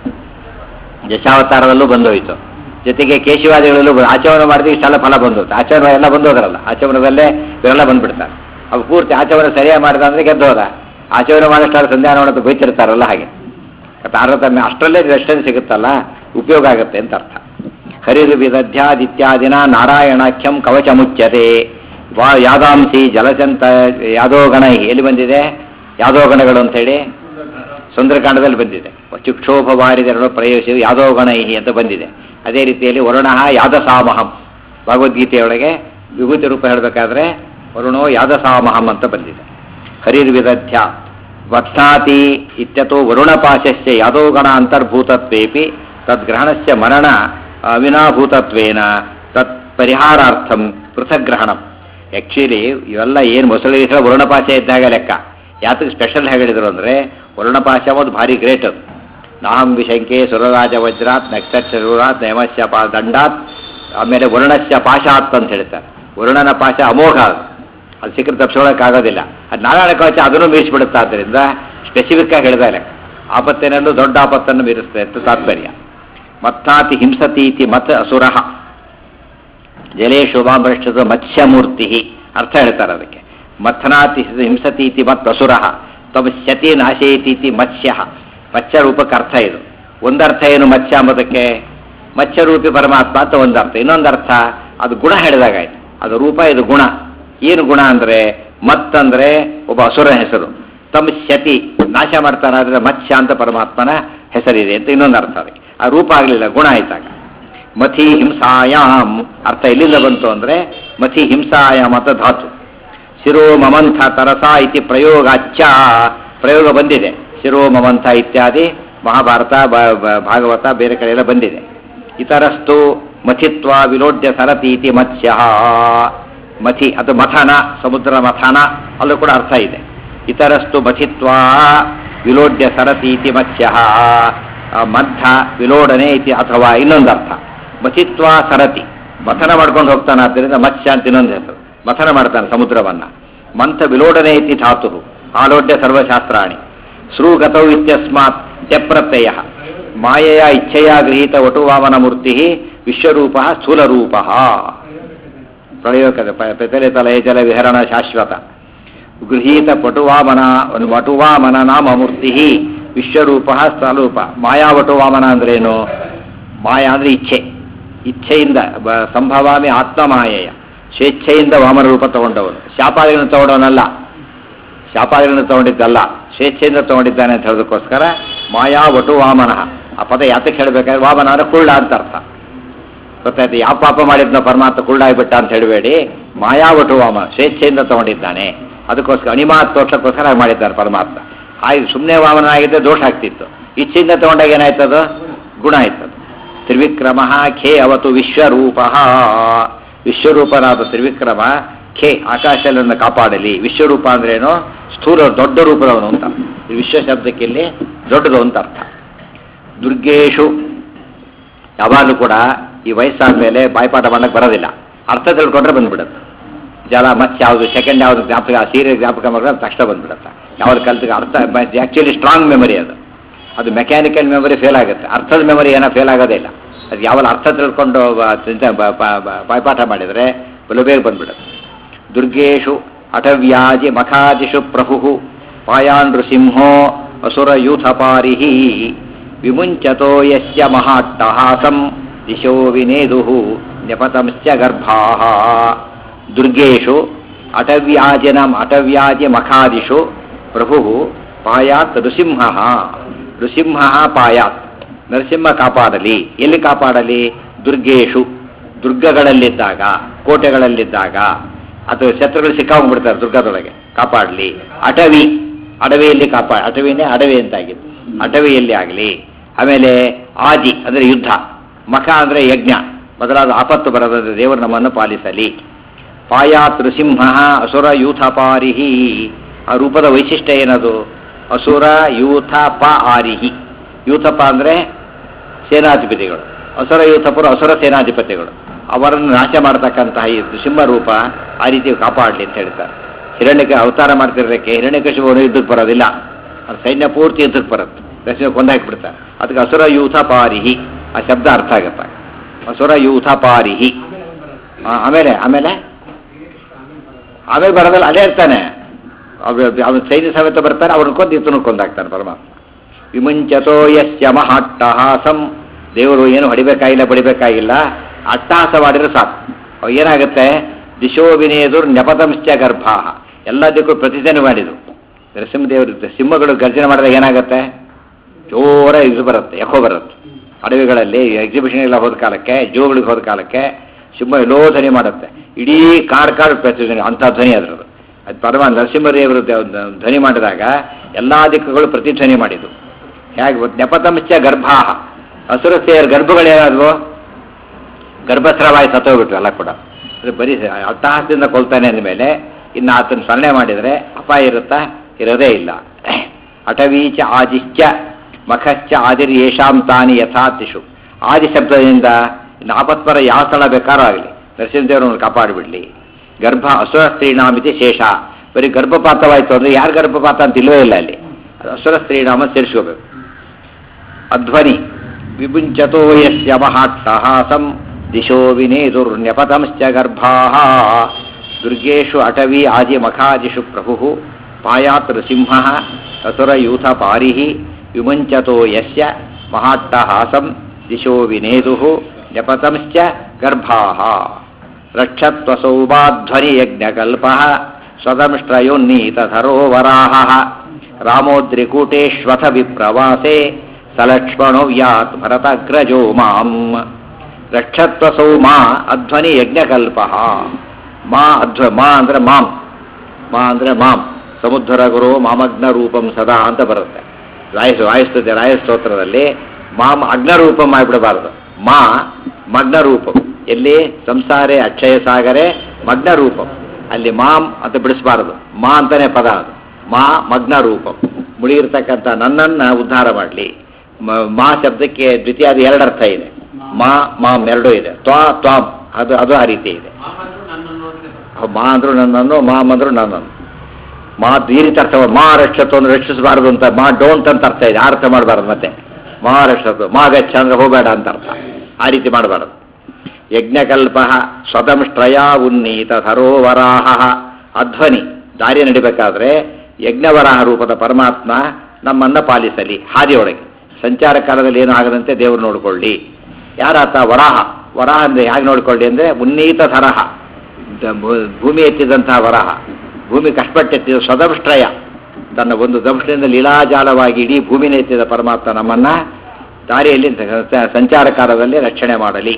ದಶಾವತಾರದಲ್ಲೂ ಬಂದೋಯ್ತು ಜೊತೆಗೆ ಕೇಶವಾದಿಗಳಲ್ಲೂ ಬ- ಆಚರಣೆ ಮಾಡಿದ್ರೆ ಇಷ್ಟೆಲ್ಲ ಫಲ ಬಂದೋಯ್ತು ಆಚರಣೆ ಎಲ್ಲ ಬಂದೋದ್ರಲ್ಲ ಆಚರಣದಲ್ಲೇ ಇವರೆಲ್ಲ ಬಂದ್ಬಿಡ್ತಾರೆ ಅವು ಪೂರ್ತಿ ಆಚರಣೆ ಸರಿಯಾಗಿ ಮಾಡಿದ ಅಂದರೆ ಗೆದ್ದೋದ ಆಚರಣೆ ಮಾಡೋಷ್ಟಾದ್ರೆ ಸಂಧ್ಯಾನ ಅಂತ ಬೈತಿರ್ತಾರಲ್ಲ ಹಾಗೆ ತಾರತಮ್ಯ ಅಷ್ಟರಲ್ಲೇ ರೆಸ್ಟೆನ್ಸ್ ಸಿಗುತ್ತಲ್ಲ ಉಪಯೋಗ ಆಗುತ್ತೆ ಅಂತ ಅರ್ಥ ಹರಿರು ವಿದಧ್ಯಾದಿತ್ಯಾದಿನ ನಾರಾಯಣಾಖ್ಯಂ ಕವಚ ಮುಚ್ಯತೆ ವಾ ಯಾದಾಂಸಿ ಜಲಚಂತ ಯಾದೋ ಗಣ ಎಲ್ಲಿ ಬಂದಿದೆ ಯಾದೋ ಗಣಗಳು ಅಂತೇಳಿ ಸುಂದರಕಾಂಡದಲ್ಲಿ ಬಂದಿದೆ ಚುಕ್ಷೋಭ ವಾರಿದೆರಡು ಪ್ರಯೋಜನ ಯಾದೋ ಗಣೈಹಿ ಅಂತ ಬಂದಿದೆ ಅದೇ ರೀತಿಯಲ್ಲಿ ವರುಣ ಯಾದಸಾಮಹಂ ಭಗವದ್ಗೀತೆಯೊಳಗೆ ವಿಭೂತಿ ರೂಪ ಹೇಳಬೇಕಾದ್ರೆ ವರುಣೋ ಯಾದಸಾಮಹಂ ಅಂತ ಬಂದಿದೆ ಹರಿರ್ವಿದಧ್ಯ ವತ್ಸಾತಿ ಇತ್ಯತೋ ವರುಣಪಾಶಸ್ಯ ಯಾದೋ ಗಣ ಅಂತರ್ಭೂತತ್ವೇಪಿ ತದ್ಗ್ರಹಣಸ್ಯ ಮರಣ ಅವಿನಾಭೂತತ್ವೇನ ತತ್ ಪರಿಹಾರಾರ್ಥಂ ಪೃಥಗ್ರಹಣಂ ಆ್ಯಕ್ಚುಲಿ ಇವೆಲ್ಲ ಏನು ಮೊಸಳೆ ಇದ್ರೆ ವರುಣಪಾಶ ಇದ್ದಾಗ ಲೆಕ್ಕ ಯಾತಕ್ಕೆ ಸ್ಪೆಷಲ್ ಹೇಳಿದ್ರು ಅಂದರೆ ವರುಣಪಾಶ ಒಂದು ಭಾರಿ ಗ್ರೇಟ್ ಅದು ನಾಹಂ ವಿಶಂಕೆ ಸುರರಾಜ ವಜ್ರಾತ್ ನಕ್ಷತ್ರೂರಾತ್ ನಯಮಸ್ಯ ಪಾ ದಂಡಾತ್ ಆಮೇಲೆ ವರುಣಸ್ಯ ಪಾಶಾತ್ ಅಂತ ಹೇಳ್ತಾರೆ ವರುಣನ ಪಾಶ ಅಮೋಘ ಅದು ಅದು ಸಿಕ್ಕರೆ ತಪ್ಪಿಸ್ಕೊಳ್ಳೋಕ್ಕಾಗೋದಿಲ್ಲ ಅದು ನಾರಾಯಣ ಕವಚ ಅದನ್ನು ಮೀರಿಸಿಬಿಡುತ್ತೆ ಆದ್ದರಿಂದ ಸ್ಪೆಸಿಫಿಕ್ ಆಗಿ ಹೇಳಿದಾರೆ ಆಪತ್ತಿನಲ್ಲೂ ದೊಡ್ಡ ಆಪತ್ತನ್ನು ಮೀರಿಸ್ತದೆ ಅಂತ ತಾತ್ಪರ್ಯ ಮತ್ತಾತಿ ಹಿಂಸತೀತಿ ಮತ್ ಅಸುರಃ ಜಲೇ ಶೋಭಾಭ್ರಷ್ಟದ ಮತ್ಸ್ಯಮೂರ್ತಿ ಅರ್ಥ ಹೇಳ್ತಾರೆ ಅದಕ್ಕೆ ಮಥನಾತಿ ಹಿಂಸತೀತಿ ಮತ್ ಅಸುರಃ ತಮ್ಮ ಶತಿ ನಾಶಯತೀತಿ ಮತ್ಸ್ಯ ಮತ್ಸ್ಯ ರೂಪಕ್ಕೆ ಅರ್ಥ ಇದು ಒಂದರ್ಥ ಏನು ಮತ್ಸ್ಯ ಅಂಬೋದಕ್ಕೆ ಮತ್ಸ್ಯರೂಪಿ ಪರಮಾತ್ಮ ಅಂತ ಒಂದರ್ಥ ಇನ್ನೊಂದರ್ಥ ಅದು ಗುಣ ಹೇಳಿದಾಗಾಯ್ತು ಅದು ರೂಪ ಇದು ಗುಣ ಏನು ಗುಣ ಅಂದರೆ ಮತ್ತಂದ್ರೆ ಒಬ್ಬ ಅಸುರನ ಹೆಸರು ತಮ್ಮ ಶತಿ ನಾಶ ಮಾಡ್ತಾನಾದ್ರೆ ಮತ್ಸ್ಯ ಅಂತ ಪರಮಾತ್ಮನ ಹೆಸರಿದೆ ಅಂತ ಇನ್ನೊಂದು ಅರ್ಥ ಅದಕ್ಕೆ ಆ ರೂಪ ಆಗಲಿಲ್ಲ ಗುಣ ಆಯ್ತಾಗ ಮಥಿ ಹಿಂಸಾಯಾಮ್ ಅರ್ಥ ಎಲ್ಲಿಂದ ಬಂತು ಅಂದ್ರೆ ಮಥಿ ಹಿಂಸಾಯಾಮ್ ಅಂತ ಧಾತು ಶಿರೋ ಮಮಂಥ ತರಸ ಇತಿ ಪ್ರಯೋಗಾಚ್ಚ ಪ್ರಯೋಗ ಬಂದಿದೆ ಶಿರೋ ಮಮಂಥ ಇತ್ಯಾದಿ ಮಹಾಭಾರತ ಬ- ಬ- ಭಾಗವತ ಬೇರೆ ಕಡೆ ಎಲ್ಲ ಬಂದಿದೆ ಇತರಸ್ತು ಮಥಿತ್ವ ವಿಲೋಡ್ಯ ಸರತಿ ಇತಿ ಮತ್ಸ್ಯ ಮಥಿ ಅದು ಮಥನ ಸಮುದ್ರ ಮಥನ ಅಲ್ಲೂ ಕೂಡ ಅರ್ಥ ಇದೆ ಇತರಸ್ತು ಮಥಿತ್ವ ವಿಲೋಡ್ಯ ಸರತಿ ಇತಿ ಮತ್ಸ್ಯ ಮಧ್ಯ ವಿಲೋಡನೆ ಇತಿ ಅಥವಾ ಇನ್ನೊಂದು ಅರ್ಥ ಮಥಿತ್ವ ಸರತಿ ಮಥನ ಮಾಡ್ಕೊಂಡು ಹೋಗ್ತಾನೆ ಆದ್ದರಿಂದ ಮತ್ಸ್ಯ ಅಂತ ಇನ್ನೊಂದು ಹೆಸರು ಮಥನ ಮಾಡ್ತಾನೆ ಸಮುದ್ರವನ್ನ ಮಂಥ ವಿಲೋಡನೆ ಇತಿ ಧಾತು ಆಲೋಡ್ಯ ಸರ್ವಶಾಸ್ತ್ರಾಣಿ ಶ್ರೂಗತೌ ಇತ್ಯಸ್ಮಾತ್ ತ್ಯಪ್ರತ್ಯಯ ಮಾಯೆಯ ಇಚ್ಛೆಯ ಗೃಹೀತ ವಟುವಾಮನ ಮೂರ್ತಿ ವಿಶ್ವರೂಪ ಸ್ಥೂಲರೂಪ ಪ್ರಯೋಗದ ಪ್ರಚಲಿತ ಲಯಜಲ ವಿಹರಣ ಶಾಶ್ವತ ಗೃಹೀತ ಪಟುವಾಮನ ವಟುವಾಮನ ನಾಮ ಮೂರ್ತಿ ವಿಶ್ವರೂಪ ಸ್ಥಳರೂಪ ಮಾಯಾವಟುವಾಮನ ಅಂದ್ರೇನು ಮಾಯಾ ಅಂದ್ರೆ ಇಚ್ಛೆ ಇಚ್ಛೆಯಿಂದ ಬ- ಸಂಭವಾಮಿ ಆತ್ಮಮಾಯೆಯ ಸ್ವೇಚ್ಛೆಯಿಂದ ವಾಮನ ರೂಪ ತಗೊಂಡವನು ಶಾಪಾದಿಗಳನ್ನು ತಗೊಂಡವನಲ್ಲ ಶಾಪಾದಿಗಳನ್ನು ತಗೊಂಡಿದ್ದಲ್ಲ ಸ್ವೇಚ್ಛೆಯಿಂದ ತಗೊಂಡಿದ್ದಾನೆ ಅಂತ ಹೇಳೋದಕ್ಕೋಸ್ಕರ ಮಾಯಾ ವಟು ವಾಮನ ಆ ಪದ ಯಾತಕ್ಕೆ ಹೇಳ್ಬೇಕಾದ್ರೆ ವಾಮನ ಅಂದ್ರೆ ಕುಳ್ಳ ಅಂತ ಅರ್ಥ ಗೊತ್ತಾಯ್ತು ಯಾವ ಪಾಪ ಮಾಡಿದ್ನೋ ಪರಮಾತ್ಮ ಕುಳ್ಳಾಗ್ಬಿಟ್ಟ ಅಂತ ಹೇಳಬೇಡಿ ಮಾಯಾವಟು ವಾಮ ಸ್ವೇಚ್ಛೆಯಿಂದ ತಗೊಂಡಿದ್ದಾನೆ ಅದಕ್ಕೋಸ್ಕರ ಅಣಿಮಾತ್ ತೋರ್ಸಕ್ಕೋಸ್ಕರ ಹಾಗೆ ಮಾಡಿದ್ದಾನೆ ಪರಮಾತ್ಮ ಆಯ್ತು ಸುಮ್ಮನೆ ವಾಮನ ಆಗಿದ್ದರೆ ದೋಷ ಆಗ್ತಿತ್ತು ಇಚ್ಛೆಯಿಂದ ತಗೊಂಡಾಗ ಏನಾಯ್ತದು ಗುಣ ಆಯ್ತದು ತ್ರಿವಿಕ್ರಮ ಖೇ ಅವತು ವಿಶ್ವರೂಪ ವಿಶ್ವರೂಪನಾದ ತ್ರಿವಿಕ್ರಮ ಖೇ ಆಕಾಶವನ್ನು ಕಾಪಾಡಲಿ ವಿಶ್ವರೂಪ ಅಂದ್ರೇನು ಸ್ಥೂಲ ದೊಡ್ಡ ರೂಪದವನು ಅಂತ ಈ ವಿಶ್ವ ಶಬ್ದಕ್ಕೆ ಇಲ್ಲಿ ದೊಡ್ಡದು ಅಂತ ಅರ್ಥ ದುರ್ಗೇಶು ಯಾವಾಗಲೂ ಕೂಡ ಈ ವಯಸ್ಸಾದ ಮೇಲೆ ಬಾಯ್ಪಾಠ ಮಾಡಕ್ಕೆ ಬರೋದಿಲ್ಲ ಅರ್ಥ ತಿಳ್ಕೊಂಡ್ರೆ ಬಂದ್ಬಿಡುತ್ತೆ ಜಲ ಮತ್ಸ್ಯ ಯಾವುದು ಸೆಕೆಂಡ್ ಯಾವುದು ಜ್ಞಾಪಕ ಸೀರಿಯಸ್ ಜ್ಞಾಪಕ ಮಾಡಿದ್ರೆ ತಕ್ಷಣ ಬಂದ್ಬಿಡುತ್ತೆ ಯಾವ್ದು ಕಲ್ತಿಗೆ ಅರ್ಥ ಆ್ಯಕ್ಚುಲಿ ಸ್ಟ್ರಾಂಗ್ ಮೆಮರಿ ಅದು ಅದು ಮೆಕ್ಯಾನಿಕಲ್ ಮೆಮರಿ ಫೇಲ್ ಆಗುತ್ತೆ ಅರ್ಥದ ಮೆಮರಿ ಏನೋ ಫೇಲ್ ಆಗೋದೇ ಇಲ್ಲ ಅದು ಯಾವಾಗ ಅರ್ಥ ತಿಳ್ಕೊಂಡು ಬ- ಚಿಂತೆ ಬ- ಬ- ಬ- ಬಾಯ್ಪಾಠ ಮಾಡಿದರೆ ಬಲು ಬೇಗ ಬಂದ್ಬಿಡುತ್ತೆ ದುರ್ಗೇಶು ಅಟವ್ಯಾಜಿ ಮಖಾದಿಷು ಪ್ರಭು ಪಾಯಾನ್ ನೃಸಿಂಹೋ ಅಸುರ ಯೂಥಪಾರಿ ವಿಮುಂಚತೋ ಯಸ್ಯ ಮಹಾಟ್ಟಹಾಸಂ ದಿಶೋ ವಿನೇದು ನೆಪತಂಶ್ಚ ಗರ್ಭಾ ದುರ್ಗೇಶು ಅಟವ್ಯಾಜಿನ ಅಟವ್ಯಾಜಿ ಮಖಾದಿಷು ಪ್ರಭು ಪಾಯಾತ್ ನೃಸಿಂಹ ನೃಸಿಂಹ ಪಾಯಾತ್ ನರಸಿಂಹ ಕಾಪಾಡಲಿ ಎಲ್ಲಿ ಕಾಪಾಡಲಿ ದುರ್ಗೇಶು ದುರ್ಗಗಳಲ್ಲಿದ್ದಾಗ ಕೋಟೆಗಳಲ್ಲಿದ್ದಾಗ ಅಥವಾ ಶತ್ರುಗಳು ಸಿಕ್ಕಾಕೊಂಡ್ಬಿಡ್ತಾರೆ ದುರ್ಗದೊಳಗೆ ಕಾಪಾಡಲಿ ಅಟವಿ ಅಡವಿಯಲ್ಲಿ ಕಾಪಾ ಅಟವಿನೇ ಅಡವಿ ಅಂತಾಗಿತ್ತು ಅಟವಿಯಲ್ಲಿ ಆಗಲಿ ಆಮೇಲೆ ಆದಿ ಅಂದರೆ ಯುದ್ಧ ಮಖ ಅಂದರೆ ಯಜ್ಞ ಮೊದಲಾದ ಆಪತ್ತು ಬರದಂತೆ ದೇವರು ನಮ್ಮನ್ನು ಪಾಲಿಸಲಿ ಪಾಯಾತ್ ನೃಸಿಂಹ ಅಸುರ ಯೂಥಪಾರಿಹಿ ಆ ರೂಪದ ವೈಶಿಷ್ಟ್ಯ ಏನದು ಅಸುರ ಯೂಥ ಪ ಆರಿಹಿ ಯೂಥಪ ಅಂದರೆ ಸೇನಾಧಿಪತಿಗಳು ಅಸುರ ಯೂಥಪರು ಅಸುರ ಸೇನಾಧಿಪತಿಗಳು ಅವರನ್ನು ನಾಶ ಮಾಡತಕ್ಕಂತಹ ಈ ನೃಸಿಂಹ ರೂಪ ಆ ರೀತಿ ಕಾಪಾಡಲಿ ಅಂತ ಹೇಳ್ತಾರೆ ಹಿರಣ್ಯಕ್ಕೆ ಅವತಾರ ಮಾಡ್ತಿರೋದಕ್ಕೆ ಹಿರಣ್ಯಕಶಿಪುವನು ಯುದ್ಧಕ್ಕೆ ಬರೋದಿಲ್ಲ ಅದು ಸೈನ್ಯ ಪೂರ್ತಿ ಯುದ್ಧಕ್ಕೆ ಬರುತ್ತೆ ದಕ್ಷಿಣ ಕೊಂದಾಕ್ಬಿಡ್ತಾರೆ ಅದಕ್ಕೆ ಅಸುರ ಯೂಥ ಪಾರಿಹಿ ಆ ಶಬ್ದ ಅರ್ಥ ಆಗುತ್ತೆ ಅಸುರ ಯೂಥ ಪಾರಿಹಿ ಆ, ಆಮೇಲೆ ಆಮೇಲೆ ಆಮೇಲೆ ಬರೋದಲ್ಲ ಅದೇ ಇರ್ತಾನೆ ಅವನ ಸೈನ್ಯ ಸಮೇತ ಬರ್ತಾರೆ ಅವ್ರನ್ನ ಕೊಂದು ಇತನು ಕೊಂದಾಕ್ತಾನೆ ಪರಮಾತ್ಮ ವಿಮುಂಚತೋ ಯಸ್ಯ ಮಹಾಟ್ಟಹಾಸಂ ದೇವರು ಏನು ಹೊಡಿಬೇಕಾಗಿಲ್ಲ ಬಡಿಬೇಕಾಗಿಲ್ಲ ಅಟ್ಟಹಾಸ ಮಾಡಿದ್ರೆ ಸಾಕು ಅವಾಗ ಏನಾಗುತ್ತೆ ದಿಶೋ ವಿನೇದುರ್ ನೆಪದಂಶ್ಚ ಗರ್ಭ ಎಲ್ಲ ದಿಕ್ಕು ಪ್ರತಿಜ್ಞೆ ಮಾಡಿದ್ರು ನರಸಿಂಹದೇವರು ಸಿಂಹಗಳು ಗರ್ಜನೆ ಮಾಡಿದಾಗ ಏನಾಗುತ್ತೆ ಜೋರ ಇದು ಬರುತ್ತೆ ಎಕೋ ಬರುತ್ತೆ ಅಡವಿಗಳಲ್ಲಿ ಎಕ್ಸಿಬಿಷನ್ ಎಲ್ಲ ಹೋದ ಕಾಲಕ್ಕೆ ಜೋಗಳಿಗೆ ಹೋದ ಕಾಲಕ್ಕೆ ಸಿಂಹ ಎಲ್ಲೋ ಧ್ವನಿ ಮಾಡುತ್ತೆ ಇಡೀ ಕಾಡ್ ಕಾಡು ಪ್ರತಿಧ್ವನಿ ಅಂಥ ಧ್ವನಿ ಅದ್ರದ್ದು ಅದು ಪರಮ ನರಸಿಂಹದೇವರು ದ- ದ- ಧ್ವನಿ ಮಾಡಿದಾಗ ಎಲ್ಲ ದಿಕ್ಕುಗಳು ಪ್ರತಿಧ್ವನಿ ಮಾಡಿದ್ದು ಹೇಗೆ ನೆಪತಂಶ್ಚ ಗರ್ಭಾಹ ಹಸುರಸ್ತೆಯರ ಗರ್ಭಗಳೇನಾದ್ವು ಗರ್ಭಸ್ರಾವಾಗಿ ಸತ್ತೋಗ್ಬಿಟ್ರು ಎಲ್ಲ ಕೂಡ ಅದು ಬರೀ ಅಟ್ಟಹಾಸದಿಂದ ಕೊಲ್ತಾನೆ ಅಂದಮೇಲೆ ಇನ್ನು ಆತನ ಸ್ಮರಣೆ ಮಾಡಿದರೆ ಅಪಾಯ ಇರುತ್ತಾ ಇರೋದೇ ಇಲ್ಲ ಅಟವೀಚ ಆದಿಶ್ಚ ಮಖಶ್ಚ ಆದಿರ್ ಯೇಷಾಂ ತಾನಿ ಯಥಾತಿಷು ಆದಿ ಶಬ್ದದಿಂದ ಇನ್ನು ಆಪತ್ಪರ ಯಾವ ಸ್ಥಳ ಬೇಕಾದ್ರೂ ಆಗಲಿ ನರಸಿಂಹದೇವರನ್ನು ಕಾಪಾಡಿಬಿಡ್ಲಿ ಗರ್ಭ ಅಸುರ ಸ್ತ್ರೀನಾಮಿತಿ ಶೇಷ ಬರೀ ಗರ್ಭಪಾತವಾಯಿತು ಅಂದರೆ ಯಾರು ಗರ್ಭಪಾತ ಅಂತ ಇಲ್ಲವೇ ಇಲ್ಲ ಅಲ್ಲಿ ಅದು ಅಸುರ ಸ್ತ್ರೀನಾಮ ಸೇರಿಸ್ಕೋಬೇಕು ಅಧ್ವನಿ ವಿಭುಂಚತೋ ಯಸ್ಯ ಮಹಾಟ್ಟಹಾಸಂ ದಿಶೋ ವಿನೇದುರ್ನ್ಯಪತಂಶ್ಚ ಗರ್ಭಾಃ ದುರ್ಗೇಶು ಅಟವಿ ಆದಿ ಮಖಾದಿಷು ಪ್ರಭು ಪಾಯಾತ್ ನೃಸಿಂಹ ಅಸುರಯೂಥ ಪಾರಿಃ ವಿಮುಂಚತೋ ಯಸ್ಯ ಮಹಾಟ್ಟಹಾಸಂ ದಿಶೋ ವಿನೇದುಃ ನ್ಯಪತಂಶ್ಚ ಗರ್ಭಾಃ ರಕ್ಷತ್ವಸೌಭಾಧ್ವನಿ ಯಜ್ಞಕಲ್ಪಃ ಸ್ವದಂಷ್ಟ್ರಯೋನ್ನೀತಧರೋ ವರಾಹಃ ರಾಮೋದ್ರಿಕೂಟೇಶ್ವಥ ವಿಪ್ರವಾಸೆ ಸಲಕ್ಷ್ಮಣೋ ವ್ಯಾತ್ ಭರತಗ್ರಜೋ ಮಾಂ ರಕ್ಷತ್ವಸೌ ಮಾ ಅಧ್ವನಿ ಯಜ್ಞಕಲ್ಪ ಮಾ ಅಧ್ವ ಮಾ ಅಂದ್ರೆ ಮಾಂ ಮಾ ಅಂದ್ರೆ ಮಾಂ ಸಮುದ್ರ ಗುರು ಮಾಮಗ್ನ ರೂಪಂ ಸದಾ ಅಂತ ಬರುತ್ತೆ ರಾಯಸ್ ರಾಯಸ್ತುತಿ ರಾಯಸ್ತೋತ್ರದಲ್ಲಿ ಮಾಂ ಅಗ್ನ ರೂಪಂ ಆಗಿಬಿಡಬಾರದು ಮಾ ಮಗ್ನ ರೂಪಂ ಎಲ್ಲಿ ಸಂಸಾರೆ ಅಕ್ಷಯ ಸಾಗರೆ ಮಗ್ನ ರೂಪಂ ಅಲ್ಲಿ ಮಾಂ ಅಂತ ಬಿಡಿಸಬಾರದು ಮಾ ಅಂತಾನೆ ಪದ ಅದು ಮಾ ಮಗ್ನ ರೂಪಂ ಮುಳಿಗಿರ್ತಕ್ಕಂಥ ನನ್ನನ್ನು ಉದ್ಧಾರ ಮಾಡಲಿ ಮಾ ಶಬ್ದಕ್ಕೆ ದ್ವಿತೀಯಾದ ಎರಡು ಅರ್ಥ ಇದೆ ಮಾ ಮಾಂ ಎರಡೂ ಇದೆ ತ್ವಾ ತ್ವಾಂ ಅದು ಅದು ಆ ರೀತಿ ಇದೆ ಮಾ ಅಂದ್ರು ನನ್ನನ್ನು ಮಾಮ್ ಅಂದ್ರು ನನ್ನನ್ನು ಮಾ ಈ ರೀತಿ ಅರ್ಥ ಮಾ ರಕ್ಷತ್ತು ಅಂದ್ರೆ ರಕ್ಷಿಸಬಾರದು ಅಂತ ಮಾ ಡೋಂಟ್ ಅಂತ ಅರ್ಥ ಇದೆ ಆ ಅರ್ಥ ಮಾಡಬಾರದು ಮತ್ತೆ ಮಾ ರಕ್ಷತ್ತು ಮಾ ಗಚ್ಚ ಅಂದ್ರೆ ಹೋಗಬೇಡ ಅಂತ ಅರ್ಥ ಆ ರೀತಿ ಮಾಡಬಾರದು ಯಜ್ಞಕಲ್ಪ ಸ್ವತಂಶ್ರಯ ಉನ್ನೀತ ಸರೋವರಾಹ ಅಧ್ವನಿ ದಾರಿ ನಡಿಬೇಕಾದ್ರೆ ಯಜ್ಞವರಾಹ ರೂಪದ ಪರಮಾತ್ಮ ನಮ್ಮನ್ನ ಪಾಲಿಸಲಿ ಹಾದಿಯೊಳಗೆ ಸಂಚಾರ ಕಾಲದಲ್ಲಿ ಏನೂ ಆಗದಂತೆ ದೇವರು ನೋಡಿಕೊಳ್ಳಿ ಯಾರಾತ ವರಾಹ ವರಾಹ ಅಂದ್ರೆ ಹೇಗೆ ನೋಡಿಕೊಳ್ಳಿ ಅಂದ್ರೆ ಉನ್ನೀತ ತರಹ ದ- ಭೂ- ಭೂಮಿ ಎತ್ತಿದಂತಹ ವರಾಹ ಭೂಮಿ ಕಷ್ಟಪಟ್ಟೆತ್ತಿದ ಸ್ವದಂಶ್ರಯ ತನ್ನ ಒಂದು ದಂಶದಿಂದ ಲೀಲಾಜಾಲವಾಗಿ ಇಡೀ ಭೂಮಿನ ಎತ್ತಿದ ಪರಮಾತ್ಮ ನಮ್ಮನ್ನ ದಾರಿಯಲ್ಲಿ ಸ- ಸಂಚಾರ ಕಾಲದಲ್ಲಿ ರಕ್ಷಣೆ ಮಾಡಲಿ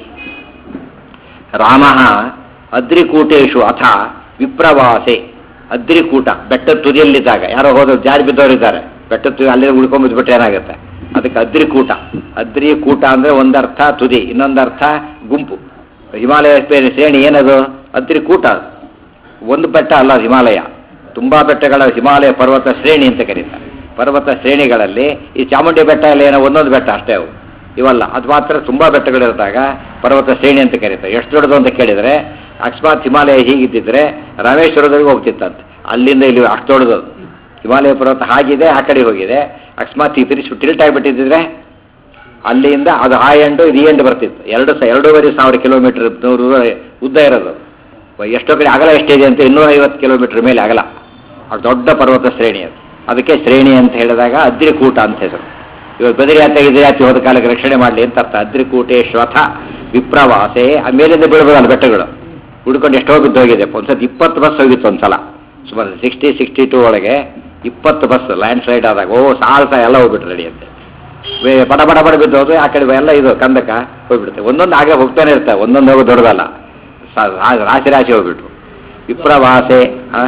ರಾಮ ಅದ್ರಿಕೂಟೇಶು ಅಥ ವಿಪ್ರವಾಸೆ ಅದ್ರಿಕೂಟ ಬೆಟ್ಟದ ತುದಿಯಲ್ಲಿದ್ದಾಗ ಯಾರೋ ಹೋದ ಜಾರಿ ಬಿದ್ದವರಿದ್ದಾರೆ ಬೆಟ್ಟದ ತುದಿ ಅಲ್ಲೇ ಉಳ್ಕೊಂಡ್ ಬಿದ್ಬಿಟ್ರೆ ಏನಾಗುತ್ತೆ ಅದಕ್ಕೆ ಅದ್ರಿಕೂಟ ಅದ್ರಿಕೂಟ ಅಂದ್ರೆ ಒಂದರ್ಥ ತುದಿ ಇನ್ನೊಂದರ್ಥ ಗುಂಪು ಹಿಮಾಲಯ ಶ್ರೇಣಿ- ಶ್ರೇಣಿ ಏನದು ಅದ್ರಿಕೂಟ ಅದು. ಒಂದು ಬೆಟ್ಟ ಅಲ್ಲ ಅದು ಹಿಮಾಲಯ ತುಂಬಾ ಬೆಟ್ಟಗಳ ಹಿಮಾಲಯ ಪರ್ವತ ಶ್ರೇಣಿ ಅಂತ ಕರೀತಾರೆ ಪರ್ವತ ಶ್ರೇಣಿಗಳಲ್ಲಿ ಈ ಚಾಮುಂಡಿ ಬೆಟ್ಟ ಎಲ್ಲ ಏನೋ ಒಂದೊಂದು ಬೆಟ್ಟ ಅಷ್ಟೇ ಅವು ಇವಲ್ಲ ಅದು ಮಾತ್ರ ತುಂಬಾ ಬೆಟ್ಟಗಳಿರುತ್ತಾಗ ಪರ್ವತ ಶ್ರೇಣಿ ಅಂತ ಕರೀತಾರೆ ಎಷ್ಟು ದೊಡ್ಡದು ಅಂತ ಕೇಳಿದ್ರೆ ಅಕಸ್ಮಾತ್ ಹಿಮಾಲಯ ಹೀಗಿದ್ದಿದ್ರೆ ರಾಮೇಶ್ವರದವರೆಗೂ ಹೋಗ್ತಿತ್ತಂತೆ ಅಲ್ಲಿಂದ ಇಲ್ಲಿ ಅಷ್ಟು ದೊಡ್ಡದು ಅದು. ಹಿಮಾಲಯ ಪರ್ವತ ಹಾಗಿದೆ ಆ ಕಡೆ ಹೋಗಿದೆ ಅಕಸ್ಮಾತ್ ಈ ತಿರುಗಿ ಟಿಲ್ಟ್ ಆಗಿಬಿಟ್ಟಿದ್ರೆ ಅಲ್ಲಿಂದ ಅದು ಆ ಎಂಡು ಇದು ಈ ಎಂಡ್ ಬರ್ತಿತ್ತು ಎರಡು ಸ ಎರಡೂವರೆ ಸಾವಿರ ಕಿಲೋಮೀಟರ್ ನೂರು ಉದ್ದ ಇರೋದು ಎಷ್ಟೋ ಕಡೆ ಅಗಲ ಎಷ್ಟಿದೆ ಅಂತ ಇನ್ನೂರ ಐವತ್ತು ಕಿಲೋಮೀಟರ್ ಮೇಲೆ ಅಗಲ ಅದು ದೊಡ್ಡ ಪರ್ವತ ಶ್ರೇಣಿ ಅದು ಅದಕ್ಕೆ ಶ್ರೇಣಿ ಅಂತ ಹೇಳಿದಾಗ ಅದ್ರಿಕೂಟ ಅಂತ ಹೆಸರು ಇವಾಗ ಬದರಿಯಾತ ಇದರಿಯಾತಿ ಹೋದ ಕಾಲಕ್ಕೆ ರಕ್ಷಣೆ ಮಾಡಲಿ ಅಂತ ಅರ್ಥ ಅದ್ರಿಕೂಟೇಶ್ವಥ ವಿಪ್ರವಾಸೆ ಆ ಮೇಲಿಂದ ಬೀಳ್ಬೋದಲ್ಲ ಬೆಟ್ಟಗಳು ಹುಡ್ಕೊಂಡು ಎಷ್ಟೋ ಬಿದ್ದು ಹೋಗಿದೆ ಒಂದ್ಸತಿ ಇಪ್ಪತ್ತು ಬಸ್ ಹೋಗಿತ್ತು ಒಂದ್ಸಲ ಸುಮಾರು ಸಿಕ್ಸ್ಟಿ ಸಿಕ್ಸ್ಟಿ ಟೂ ಒಳಗೆ ಇಪ್ಪತ್ತು ಬಸ್ ಲ್ಯಾಂಡ್ ಸ್ಲೈಡ್ ಆದಾಗ ಓ ಸಾಹಸ ಎಲ್ಲ ಹೋಗ್ಬಿಟ್ರು ರೆಡಿ ಅಂತೆ ವೇ- ಪಟ ಪಟ ಪಟ ಬಿದ್ದು ಹೋದ್ರೆ ಆ ಕಡೆ ಎಲ್ಲ ಇದು ಕಂದಕ ಹೋಗ್ಬಿಡುತ್ತೆ ಒಂದೊಂದು ಆಗಲೇ ಹೋಗ್ತಾನೆ ಇರ್ತವೆ ಒಂದೊಂದು ಹೋಗೋದು ದೊಡ್ಡದಲ್ಲ ಸ- ರಾ- ರಾಶಿ ರಾಶಿ ಹೋಗ್ಬಿಟ್ರು ವಿಪ್ರವಾಸೆ ಆ?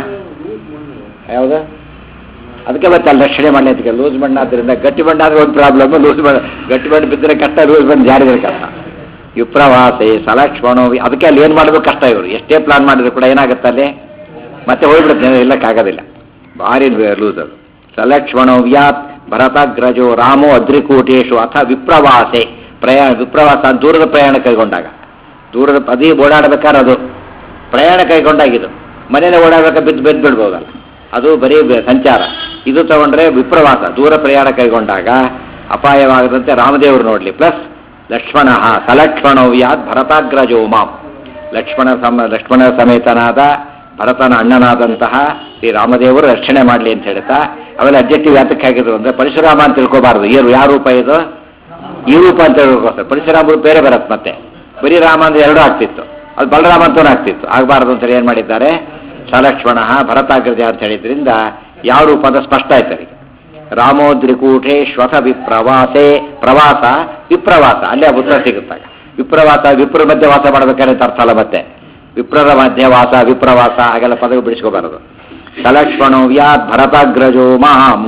ಯಾವುದು ಅದಕ್ಕೆ ಮತ್ತೆ ಅಲ್ಲಿ ರಕ್ಷಣೆ ಮಾಡಲಿ ಅಂತ ಲೂಸ್ ಮಣ್ಣು ಆದ್ದರಿಂದ ಗಟ್ಟಿ ಮಣ್ಣು ಆದ್ರೆ ಒಂದು ಪ್ರಾಬ್ಲಮ್ ಲೂಸ್ ಮಣ್ಣು ಗಟ್ಟಿ ಮಣ್ಣು ಬಿದ್ದರೆ ಕಷ್ಟ ಲೂಸ್ ಮಣ್ಣು ಜಾರಿದ್ರೆ ಕಷ್ಟ ವಿಪ್ರವಾಸೆ ಸಲಕ್ಷ್ಮಣೋ ಅದಕ್ಕೆ ಅಲ್ಲಿ ಏನು ಮಾಡಬೇಕು ಕಷ್ಟ ಇವರು ಎಷ್ಟೇ ಪ್ಲಾನ್ ಮಾಡಿದ್ರು ಕೂಡ ಏನಾಗುತ್ತೆ ಅಲ್ಲಿ ಮತ್ತೆ ಹೋಗ್ಬಿಡುತ್ತೆ ಇಲ್ಲಕ್ಕಾಗೋದಿಲ್ಲ ಭಾರಿ ಲೂಸ್ ಅದು ಸಲಕ್ಷ್ಮಣೋ ವ್ಯಾತ್ ಭರತಗ್ರಜೋ ರಾಮೋ ಅದ್ರಿಕೂಟೇಶು ಅಥ ವಿಪ್ರವಾಸೆ ಪ್ರಯಾಣ ವಿಪ್ರವಾಸ ದೂರದ ಪ್ರಯಾಣ ಕೈಗೊಂಡಾಗ ದೂರದ ಅದೇ ಓಡಾಡಬೇಕಾದ್ರೆ ಅದು ಪ್ರಯಾಣ ಕೈಗೊಂಡಾಗಿದ್ದು ಮನೇಲೆ ಓಡಾಡಬೇಕಾದ್ರೆ ಬಿದ್ದು ಬೆದ್ದು ಬಿಡ್ಬೋದಲ್ಲ ಅದು ಬರೀ ಬೆ- ಸಂಚಾರ ಇದು ತಗೊಂಡ್ರೆ ವಿಪ್ರವಾಸ ದೂರ ಪ್ರಯಾಣ ಕೈಗೊಂಡಾಗ ಅಪಾಯವಾಗದಂತೆ ರಾಮದೇವರು ನೋಡಲಿ ಪ್ಲಸ್ ಲಕ್ಷ್ಮಣ ಸಲಕ್ಷ್ಮಣವ್ಯಾತ್ ಭರತಾಗ್ರಜೋ ಮಾಂ ಲಕ್ಷ್ಮಣ ಸಮ ಲಕ್ಷ್ಮಣ ಸಮೇತನಾದ ಭರತನ ಅಣ್ಣನಾದಂತಹ ಶ್ರೀ ರಾಮದೇವರು ರಕ್ಷಣೆ ಮಾಡಲಿ ಅಂತ ಹೇಳ್ತಾ ಅವೆಲ್ಲ ಅಬ್ಜೆಕ್ಟಿವ್ ಯಾತಕ್ಕೆ ಹಾಕಿದ್ರು ಅಂದ್ರೆ ಪರಶುರಾಮ ಅಂತ ತಿಳ್ಕೋಬಾರ್ದು ಏನು ಯಾವ ರೂಪ ಇದು ಈ ರೂಪ ಅಂತ ಹೇಳ್ಕೋಸ್ಕರ ಪರಶುರಾಮ ರೂಪ ಬೇರೆ ಬರತ್ತೆ ಮತ್ತೆ ಬರೀ ರಾಮ ಅಂದ್ರೆ ಎರಡೂ ಆಗ್ತಿತ್ತು ಅದು ಬಲರಾಮ ಅಂತೂ ಆಗ್ತಿತ್ತು ಆಗಬಾರ್ದು ಅಂತ ಹೇಳಿ ಏನ್ ಮಾಡಿದ್ದಾರೆ ಸಲಕ್ಷ್ಮಣ ಭರತಾಗ್ರಜ ಅಂತ ಹೇಳಿದ್ರಿಂದ ಯಾವ ರೂಪ ಅಂತ ಸ್ಪಷ್ಟ ಆಯ್ತು ಅವರಿಗೆ ರಾಮೋದ್ರಿಕೂಟೆ ಶ್ವಥ ವಿಪ್ರವಾಸೆ ಪ್ರವಾಸ ವಿಪ್ರವಾಸ ಅಲ್ಲೇ ಆ ಉತ್ತರ ಸಿಗುತ್ತಾಗ ವಿಪ್ರವಾಸ ವಿಪ್ರ ಮಧ್ಯೆ ವಾಸ ಮಾಡ್ಬೇಕಾದ್ರೆ ಅಂತ ಅರ್ಥ ಅಲ್ಲ ಮತ್ತೆ ವಿಪ್ರರ ಮಧ್ಯ ವಾಸ ವಿಪ್ರವಾಸ ಹಾಗೆಲ್ಲ ಪದಗಳು ಬಿಡಿಸ್ಕೋಬಾರದು ಸಲಕ್ಷ್ಮಣೋ ವ್ಯಾತ್ ಭರತಾಗ್ರಜೋ ಮಾಂ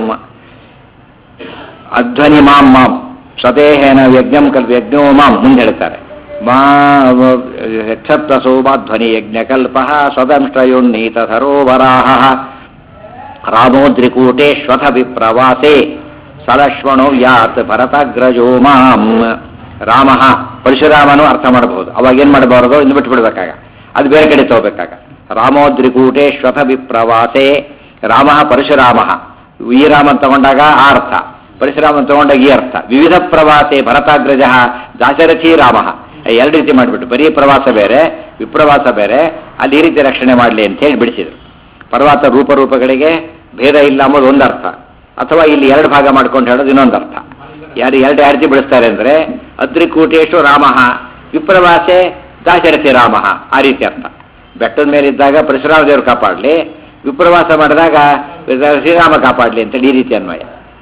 ಅಧ್ವನಿ ಮಾಂ ಮಾಂ ಸ್ವದೇಹೇನ ಯಜ್ಞಂ ಕಲ್ಪ ಯಜ್ಞೋ ಮಾಂ ಮುಂದೆ ಹೇಳ್ತಾರೆ ಮಾ ಯಕ್ಷಪ್ತಸೋ ಮಾಧ್ವನಿ ಯಜ್ಞಕಲ್ಪ ಸ್ವದಂಷ್ಟಯೋನ್ನೀತ ಸರೋವರಾಹ ರಾಮೋದ್ರಿಕೂಟೇಶ್ವಥ ವಿಪ್ರವಾಸೆ ಸಲಕ್ಷ್ಮಣೋ ಯಾತ್ ಭರತಾಗ್ರಜೋ ಮಾಂ ರಾಮ ಪರಶುರಾಮನು ಅರ್ಥ ಮಾಡಬಹುದು ಅವಾಗ ಏನ್ ಮಾಡಬಾರದು ಇನ್ನು ಬಿಟ್ಟು ಬಿಡ್ಬೇಕಾಗ ಅದು ಬೇರೆ ಕಡೆ ತಗೋಬೇಕಾಗ ರಾಮೋದ್ರಿಕೂಟೇಶ್ವಥ ವಿಪ್ರವಾಸೆ ರಾಮ ಪರಶುರಾಮ ಈ ರಾಮನ್ ತಗೊಂಡಾಗ ಆ ಅರ್ಥ ಪರಶುರಾಮನ್ ತಗೊಂಡಾಗ ಈ ಅರ್ಥ ವಿವಿಧ ಪ್ರವಾಸೆ ಭರತಾಗ್ರಜ ದಾಶರಥಿ ರಾಮ ಎರಡು ರೀತಿ ಮಾಡಿಬಿಟ್ಟು ಬರೀ ಪ್ರವಾಸ ಬೇರೆ ವಿಪ್ರವಾಸ ಬೇರೆ ಅಲ್ಲಿ ಈ ರೀತಿ ರಕ್ಷಣೆ ಮಾಡಲಿ ಅಂತ ಹೇಳಿ ಬಿಡಿಸಿದ್ರು ಪರ್ವತ ರೂಪರೂಪಗಳಿಗೆ ಭೇದ ಇಲ್ಲ ಅಂಬೋದು ಒಂದು ಅರ್ಥ ಅಥವಾ ಇಲ್ಲಿ ಎರಡು ಭಾಗ ಮಾಡ್ಕೊಂಡು ಹೇಳೋದು ಇನ್ನೊಂದು ಅರ್ಥ ಯಾರು ಎರಡು ಯಾವ ರೀತಿ ಬಿಡಿಸ್ತಾರೆ ಅಂದ್ರೆ ಅದ್ರಿಕೂಟೇಶು ರಾಮ ವಿಪ್ರವಾಸೆ ದಾಶರಥಿ ರಾಮ ಆ ರೀತಿ ಅರ್ಥ ಬೆಟ್ಟದ ಮೇಲೆ ಇದ್ದಾಗ ಪರಶುರಾಮ ದೇವರು ಕಾಪಾಡಲಿ ವಿಪ್ರವಾಸ ಮಾಡಿದಾಗ ಶ್ರೀರಾಮ ಕಾಪಾಡಲಿ ಅಂತೇಳಿ ಈ ರೀತಿ ಅನ್ವಯ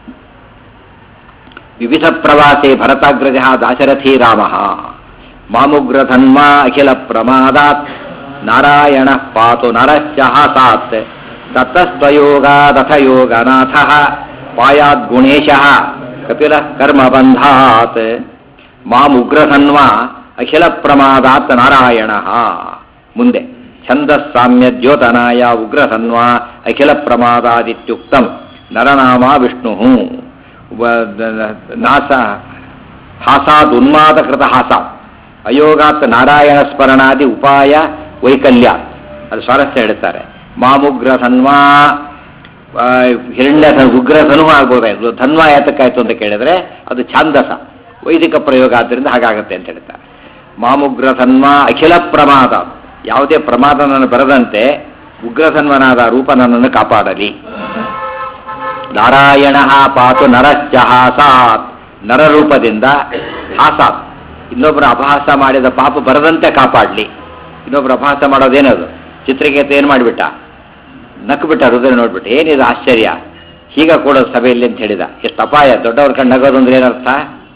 ವಿವಿಧ ಪ್ರವಾಸೆ ಭರತಾಗ್ರಜ ದಾಶರಥಿ ರಾಮ ಮಾಮುಗ್ರಧನ್ವಾ ಅಖಿಲ ಪ್ರಮಾದಾತ್ ನಾರಾಯಣ ಪಾತು ನರಶ್ಚಹಾಸಾತ್ ತತ್ತಸ್ತ್ವಯೋಗಾದಥ ಯೋಗನಾಥ ಪಾಯಾದ್ ಗುಣೇಶ ಕಪಿಲ ಕರ್ಮಬಂಧಾತ್ ಮಾಮುಗ್ರಧನ್ವಾ ಅಖಿಲ ಪ್ರಮಾದಾತ್ ನಾರಾಯಣ ಮುಂದೆ ಛಂದಸ್ಸಾಮ್ಯ ದ್ಯೋತನಾಯ ಉಗ್ರಧನ್ವಾ ಅಖಿಲ ಪ್ರಮಾದಾದಿತ್ಯುಕ್ತಂ ನರನಾಮ ವಿಷ್ಣು ನಾಸ ಹಾಸಾದ್ ಉನ್ಮಾದ ಕೃತ ಹಾಸಾತ್ ಅಯೋಗಾತ್ ನಾರಾಯಣ ಸ್ಮರಣಾದಿ ಉಪಾಯ ವೈಕಲ್ಯ ಅದು ಸ್ವಾರಸ್ಯ ಹೇಳ್ತಾರೆ ಮಾಮುಗ್ರ ಧನ್ವಾ ಆ, ಹಿರಣ್ಯ ಧನ್- ಉಗ್ರ ಧನು ಆಗ್ಬೋದಾಯ್ತು ಧನ್ವಾ ಯಾತಕ್ಕಾಯ್ತು ಅಂತ ಕೇಳಿದ್ರೆ ಅದು ಛಾಂದಸ ವೈದಿಕ ಪ್ರಯೋಗ ಆದ್ದರಿಂದ ಹಾಗಾಗತ್ತೆ ಅಂತ ಹೇಳ್ತಾರೆ ಮಾಮುಗ್ರ ಧನ್ವಾ ಅಖಿಲ ಪ್ರಮಾದ ಯಾವುದೇ ಪ್ರಮಾದ ನನ್ನ ಬರದಂತೆ ಉಗ್ರಧನ್ವನಾದ ರೂಪ ನನ್ನನ್ನು ಕಾಪಾಡಲಿ ನಾರಾಯಣ ಪಾತು ನರಶ್ಚ ಹಾಸಾತ್ ನರರೂಪದಿಂದ ಹಾಸಾತ್ ಇನ್ನೊಬ್ಬರ ಅಪಹಾಸ ಮಾಡಿದ ಪಾಪ ಬರದಂತೆ ಕಾಪಾಡಲಿ ಇನ್ನೊಬ್ಬರು ಅಪಹಾಸ ಮಾಡೋದೇನದು ಚಿತ್ರಕೇತ ಏನು ಮಾಡಿಬಿಟ್ಟ ನಕ್ಕು ಬಿಟ್ಟ ಹೃದಯ ನೋಡ್ಬಿಟ್ಟು ಏನಿದು ಆಶ್ಚರ್ಯ ಹೀಗ ಕೂಡ ಸಭೆಯಲ್ಲಿ ಅಂತ ಹೇಳಿದ ಎಷ್ಟು ಅಪಾಯ ದೊಡ್ಡವ್ರ ಕಣ್ಣು ನಗೋದು ಅಂದ್ರೆ ಏನರ್ಥ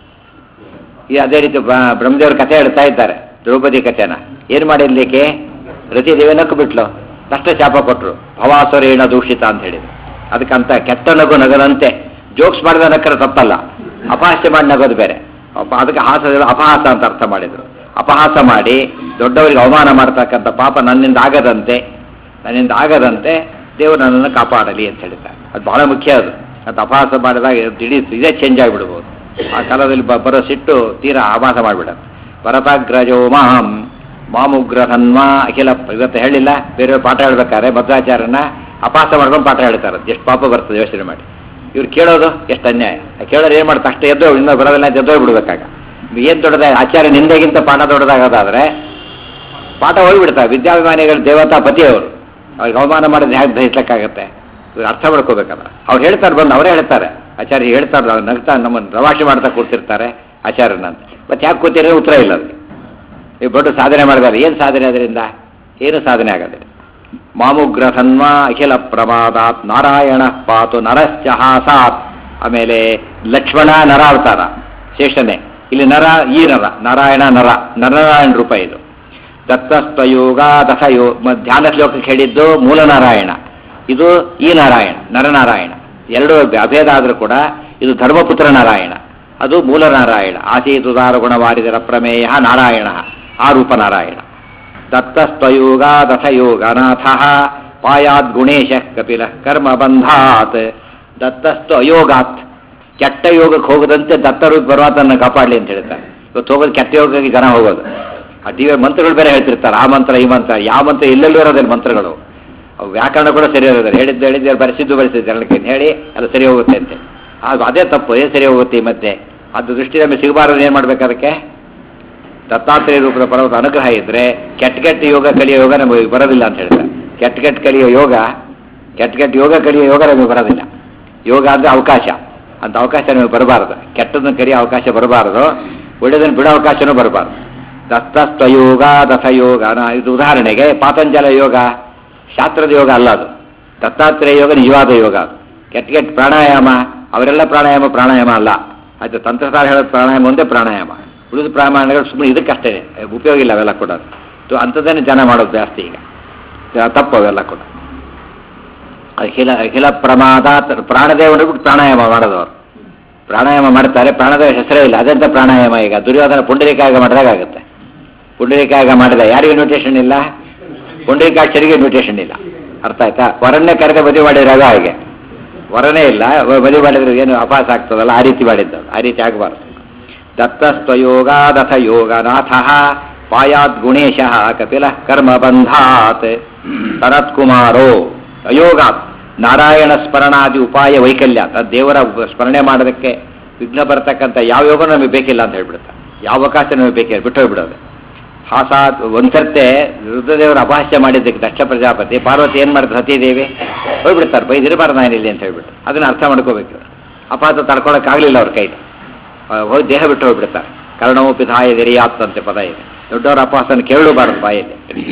ಈ ಅದೇ ರೀತಿ ಬ- ಬ್ರಹ್ಮದೇವ್ರ ಕಥೆ ಹೇಳ್ತಾ ಇದ್ದಾರೆ ದ್ರೌಪದಿ ಕಥೆನ ಏನ್ ಮಾಡಿರ್ಲಿಕ್ಕೆ ರತಿದೇವಿ ನಕ್ಕು ಬಿಟ್ಲು ತಷ್ಟ ಶಾಪ ಕೊಟ್ರು ಭವಾಸುರೇಣ ದೂಷಿತ ಅಂತ ಹೇಳಿದ್ರು ಅದಕ್ಕಂತ ಕೆಟ್ಟ ನಗು ನಗದಂತೆ ಜೋಕ್ಸ್ ಮಾಡಿದ ನಕ್ಕರ ತಪ್ಪಲ್ಲ ಅಪಹಾಸ್ಯ ಮಾಡಿ ನಗೋದು ಬೇರೆ ಅಪ- ಅದಕ್ಕೆ ಹಾಸ ಅಪಹಾಸ ಅಂತ ಅರ್ಥ ಮಾಡಿದ್ರು ಅಪಹಾಸ ಮಾಡಿ ದೊಡ್ಡವರಿಗೆ ಅವಮಾನ ಮಾಡ್ತಕ್ಕಂಥ ಪಾಪ ನನ್ನಿಂದ ಆಗದಂತೆ ನನ್ನಿಂದ ಆಗದಂತೆ ದೇವರು ನನ್ನನ್ನು ಕಾಪಾಡಲಿ ಅಂತ ಹೇಳಿದ್ದಾರೆ ಅದು ಬಹಳ ಮುಖ್ಯ ಅದು ಅದು ಅಪಹಾಸ ಮಾಡಿದಾಗ ದಿಢೀರ್ ಇದೇ ಚೇಂಜ್ ಆಗಿಬಿಡ್ಬೋದು ಆ ಕಾಲದಲ್ಲಿ ಬ- ಬರೋ ಸಿಟ್ಟು ತೀರಾ ಆಭಾಸ ಮಾಡಿಬಿಡತ್ತೆ ಭರತಾಗ್ರಜೋ ಮಾಂ ಮಾಮುಗ್ರ ಹನ್ಮ ಅಖಿಲ ಇವತ್ತು ಹೇಳಿಲ್ಲ ಬೇರೆಯವ್ರು ಪಾಠ ಹೇಳ್ಬೇಕಾದ್ರೆ ಭದ್ರಾಚಾರ್ಯನ ಅಪಹಾಸ ಮಾಡ್ಕೊಂಡು ಪಾಠ ಹೇಳ್ತಾರೆ ಎಷ್ಟು ಪಾಪ ಬರ್ತದೆ ಯೋಚನೆ ಮಾಡಿ ಇವ್ರು ಕೇಳೋದು ಎಷ್ಟು ಅನ್ಯಾಯ ಆ ಕೇಳೋರು ಏನು ಮಾಡ್ತಾರೆ ಅಷ್ಟೇ ಎದ್ದು ಇನ್ನೂ ಬರೋದಿಲ್ಲ ಅಂತ ಎದ್ದೋಗಿ ಬಿಡ್ಬೇಕಾಗ ಏನು ದೊಡ್ಡದ ಆಚಾರ್ಯ ನಿಂದೆಗಿಂತ ಪಾಠ ದೊಡ್ಡದಾಗೋದಾದ್ರೆ ಪಾಠ ಹೋಗ್ಬಿಡ್ತಾರೆ ವಿದ್ಯಾಭಿಮಾನಿಗಳ ದೇವತಾ ಪತಿಯವರು ಅವ್ರಿಗೆ ಅವಮಾನ ಮಾಡಿದ್ರೆ ಹೇಗೆ ದಹಿಸ್ಲಿಕ್ಕಾಗತ್ತೆ ಇವ್ರು ಅರ್ಥ ಮಾಡ್ಕೋಬೇಕಲ್ಲ ಅವ್ರು ಹೇಳ್ತಾರೆ ಬಂದು ಅವರೇ ಹೇಳ್ತಾರೆ ಆಚಾರ್ಯ ಹೇಳ್ತಾರೆ ಅವ್ರು ನಗ್ತಾ ನಮ್ಮನ್ನು ರವಾಶಿ ಮಾಡ್ತಾ ಕೂರ್ತಿರ್ತಾರೆ ಆಚಾರ್ಯನಂತ ಮತ್ತೆ ಯಾಕೆ ಕೂತಿರೋ ಉತ್ತರ ಇಲ್ಲ ಅದಕ್ಕೆ ನೀವು ದೊಡ್ಡ ಸಾಧನೆ ಮಾಡಿದ್ದಾರೆ ಏನು ಸಾಧನೆ ಅದರಿಂದ ಏನು ಸಾಧನೆ ಆಗೋದಿಲ್ಲ ಮಾಮುಗ್ರ ಸನ್ಮ ಅಖಿಲ ಪ್ರಮಾದಾತ್ ನಾರಾಯಣ ಪಾತು ನರಶ್ಚಹಾಸಾತ್ ಆಮೇಲೆ ಲಕ್ಷ್ಮಣ ನರ ಅವತಾರ ಶೇಷನೆ ಇಲ್ಲಿ ನರ ಈ ನರ ನಾರಾಯಣ ನರ ನರನಾರಾಯಣ ರೂಪ ಇದು ದತ್ತಸ್ತಯೋಗ ದಶಯೋ ಮ- ಧ್ಯಾನ ಶ್ಲೋಕಕ್ಕೆ ಹೇಳಿದ್ದು ಮೂಲ ನಾರಾಯಣ ಇದು ಈ ನಾರಾಯಣ ನರನಾರಾಯಣ ಎರಡು ಅಭೇದ ಆದರೂ ಕೂಡ ಇದು ಧರ್ಮಪುತ್ರ ನಾರಾಯಣ ಅದು ಮೂಲ ನಾರಾಯಣ ಆಸೀತುದಾರ ಗುಣವಾರಿದರ ಪ್ರಮೇಯ ನಾರಾಯಣ ಆ ರೂಪ ನಾರಾಯಣ ದತ್ತಸ್ತಯೋಗ ದಶಯೋಗನಾಥ ಪಾಯಾದ್ ಗುಣೇಶ ಕಪಿಲ ಕರ್ಮ ಬಂಧಾತ್ ದತ್ತಸ್ತು ಅಯೋಗಾತ್ ಕೆಟ್ಟ ಯೋಗಕ್ಕೆ ಹೋಗದಂತೆ ದತ್ತರು ಬರುವಾತನ್ನ ಕಾಪಾಡಲಿ ಅಂತ ಹೇಳ್ತಾರೆ ಇವತ್ತು ಹೋಗೋದು ಕೆಟ್ಟ ಯೋಗಕ್ಕೆ ಜನ ಹೋಗೋದು ಆ ದಿವ್ಯ ಮಂತ್ರಗಳು ಬೇರೆ ಹೇಳ್ತಿರ್ತಾರೆ ಆ ಮಂತ್ರ ಈ ಮಂತ್ರ ಯಾವ ಮಂತ್ರ ಎಲ್ಲೆಲ್ಲೂ ಇರೋದಿಲ್ಲ ಮಂತ್ರಗಳು ಅವು ವ್ಯಾಕರಣ ಕೂಡ ಸರಿ ಇರೋದಿಲ್ಲ ಹೇಳಿದ್ದು ಹೇಳಿದ್ದು ಬರೆಸಿದ್ದು ಬರೆಸಿದ್ದು ಹೇಳಕ್ಕೆ ಹೇಳಿ ಅದು ಸರಿ ಹೋಗುತ್ತೆ ಅಂತೆ ಅದು ಅದೇ ತಪ್ಪು ಏನ್ ಸರಿ ಹೋಗುತ್ತೆ ಈ ಮಧ್ಯೆ ಅದು ದೃಷ್ಟಿ ನಮಗೆ ಸಿಗಬಾರದು ಏನು ಮಾಡ್ಬೇಕು ಅದಕ್ಕೆ ದತ್ತಾತ್ರೇಯ ರೂಪದ ಪರ್ವತ ಅನುಗ್ರಹ ಇದ್ರೆ ಕೆಟ್ಟ ಕೆಟ್ಟ ಯೋಗ ಕಲಿಯೋ ಯೋಗ ನಮಗೆ ಬರೋದಿಲ್ಲ ಅಂತ ಹೇಳ್ತಾರೆ ಕೆಟ್ಟ ಕೆಟ್ಟ ಕಲಿಯೋ ಯೋಗ ಕೆಟ್ಟ ಕೆಟ್ಟ ಯೋಗ ಕಲಿಯೋ ಯೋಗ ನಮಗೆ ಬರೋದಿಲ್ಲ ಯೋಗ ಅಂದ್ರೆ ಅವಕಾಶ ಅಂತ ಅವಕಾಶ ನಮಗೆ ಬರಬಾರದು ಕೆಟ್ಟದನ್ನು ಕಲಿಯೋ ಅವಕಾಶ ಬರಬಾರದು ಒಳ್ಳೆದನ್ನು ಬಿಡೋ ಅವಕಾಶನೂ ಬರಬಾರದು ದತ್ತಸ್ತ್ವಯೋಗ ದಶಯೋಗ ನ- ಇದು ಉದಾಹರಣೆಗೆ ಪಾತಂಜಲ ಯೋಗ ಶಾಸ್ತ್ರದ ಯೋಗ ಅಲ್ಲ ಅದು ದತ್ತಾತ್ರೇಯ ಯೋಗ ನಿಜವಾದ ಯೋಗ ಅದು ಕೆಟ್ಟ ಕೆಟ್ಟ ಪ್ರಾಣಾಯಾಮ ಅವರೆಲ್ಲ ಪ್ರಾಣಾಯಾಮ ಪ್ರಾಣಾಯಾಮ ಅಲ್ಲ ಆಯ್ತು ತಂತ್ರಸಾರ ಹೇಳೋದು ಪ್ರಾಣಾಯಾಮ ಒಂದೇ ಪ್ರಾಣಾಯಾಮ ಉಳಿದ ಪ್ರಾಣಾಯಾಮಗಳು ಸುಮ್ಮನೆ ಇದಕ್ಕಷ್ಟೇ ಉಪಯೋಗ ಇಲ್ಲ ಅವೆಲ್ಲ ಕೂಡ ಸೊ ಅಂಥದ್ದನ್ನೇ ಜನ ಮಾಡೋದು ಜಾಸ್ತಿ ಈಗ ಜನ ತಪ್ಪು ಅವೆಲ್ಲ ಕೂಡ ಅಖಿಲ ಅಖಿಲ ಪ್ರಮಾದ ಪ್ರಾಣದೇವರು ಬಿಟ್ಟು ಪ್ರಾಣಾಯಾಮ ಮಾಡೋದವರು ಪ್ರಾಣಾಯಾಮ ಮಾಡ್ತಾರೆ ಪ್ರಾಣದೇವ ಹೆಸರೇ ಇಲ್ಲ ಅದೆಂತ ಪ್ರಾಣಾಯಾಮ ಈಗ ದುರ್ಯೋಧನ ಪುಂಡರೀಕಾಗ ಮಾಡಿದಾಗ ಆಗುತ್ತೆ ಪುಂಡರೀಕಾಗ ಮಾಡಿದ ಯಾರಿಗೂ ಇನ್ವಿಟೇಷನ್ ಇಲ್ಲ ಪುಂಡರೀಕಾಕ್ಷರಿಗೆ ಇನ್ವಿಟೇಷನ್ ಇಲ್ಲ ಅರ್ಥ ಆಯ್ತಾ ವರನ್ನೇ ಕರೆದ ಮದುವೆ ಮಾಡಿದಾಗ ಹಾಗೆ ವರನೇ ಇಲ್ಲ ವ- ಮದುವೆ ಮಾಡಿದ್ರೆ ಏನು ಅಪಾಸ ಆಗ್ತದಲ್ಲ ಆ ರೀತಿ ಮಾಡಿದ್ದು ಆ ರೀತಿ ಆಗಬಾರ್ದು ದತ್ತಸ್ತ್ವಯೋಗ ದಥ ಯೋಗನಾಥ ಪಾಯಾತ್ ಗುಣೇಶ ಕಪಿಲ ಕರ್ಮ ಬಂಧಾತ್ ಸನತ್ಕುಮಾರೋ ಅಯೋಗಾತ್ ನಾರಾಯಣ ಸ್ಮರಣಾದಿ ಉಪಾಯ ವೈಕಲ್ಯ ಅದು ದೇವರ ಸ್ಮರಣೆ ಮಾಡೋದಕ್ಕೆ ವಿಘ್ನ ಬರ್ತಕ್ಕಂಥ ಯಾವ ಯೋಗ ನಮಗೆ ಬೇಕಿಲ್ಲ ಅಂತ ಹೇಳ್ಬಿಡುತ್ತೆ ಯಾವ ಅವಕಾಶ ನಮಗೆ ಬೇಕಿಲ್ಲ ಬಿಟ್ಟು ಹೋಗ್ಬಿಡೋದು ಹಾಸಾತ್ ಒಂದ್ಸರ್ತೆ ರುದ್ರದೇವರು ಅಪಹಾಸ್ಯ ಮಾಡಿದ್ದಕ್ಕೆ ದಕ್ಷ ಪ್ರಜಾಪತಿ ಪಾರ್ವತಿ ಏನು ಮಾಡಿದ್ರು ಸತೀದೇವಿ ಹೋಗ್ಬಿಡ್ತಾರೆ ಬೈದಿರಬಾರ್ದು ನಾನಿಲ್ಲಿ ಅಂತ ಹೇಳ್ಬಿಟ್ಟು ಅದನ್ನ ಅರ್ಥ ಮಾಡ್ಕೋಬೇಕು ಇವ್ರು. ಅಪಹಾಸ ತಡ್ಕೊಳಕ್ಕಾಗಲಿಲ್ಲ ಅವ್ರ ಕೈಲಿ ಆ, ಹೋಗಿ ದೇಹ ಬಿಟ್ಟು ಹೋಗ್ಬಿಡ್ತಾರೆ ಕರ್ಣವು ಪಿಧಾಯ ದಿರಿಯಾತ್ತಂತೆ ಪದ ಇದೆ ದೊಡ್ಡವರ ಅಪಹಾಸನ ಕೇಳಬಾರದು ಬಾಯಲ್ಲಿ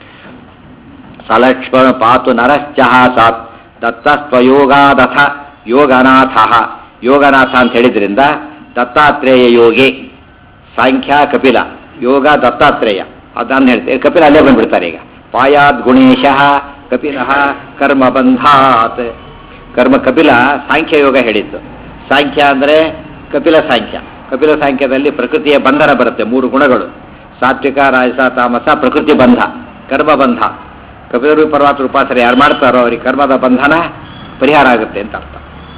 ಸಲಕ್ಷ್ಮಣ ಪಾತು ನರಶ್ಚಹ ಸಾತ್ ದತ್ತಸ್ತ್ವಯೋಗಾದಥ ಯೋಗನಾಥ ಯೋಗನಾಥ ಅಂತ ಹೇಳಿದ್ರಿಂದ ದತ್ತಾತ್ರೇಯ ಯೋಗಿ ಸಾಂಖ್ಯ ಕಪಿಲ ಯೋಗ ದತ್ತಾತ್ರೇಯ ಅದನ್ನು ಹೇಳ್ತೇವೆ ಕಪಿಲ ಅಲ್ಲೇ ಬಂದ್ಬಿಡ್ತಾರೆ ಈಗ ಪಾಯಾದ್ ಗುಣೇಶ ಕಪಿಲ ಕರ್ಮ ಬಂಧಾತ್ ಕರ್ಮ ಕಪಿಲ ಸಾಂಖ್ಯ ಯೋಗ ಹೇಳಿದ್ದು ಸಾಂಖ್ಯ ಅಂದರೆ ಕಪಿಲ ಸಾಂಖ್ಯ ಕಪಿಲ ಸಾಂಖ್ಯದಲ್ಲಿ ಪ್ರಕೃತಿಯ ಬಂಧನ ಬರುತ್ತೆ ಮೂರು ಗುಣಗಳು ಸಾತ್ವಿಕ ರಾಜಸ ತಾಮಸ ಪ್ರಕೃತಿ ಬಂಧ ಕರ್ಮ ಬಂಧ ಕಪಿಲರು ಪರ್ವತ ಉಪಾಸನೆ ಯಾರು ಮಾಡ್ತಾರೋ ಅವರಿಗೆ ಕರ್ಮದ ಬಂಧನ ಪರಿಹಾರ ಆಗುತ್ತೆ ಅಂತ ಅರ್ಥ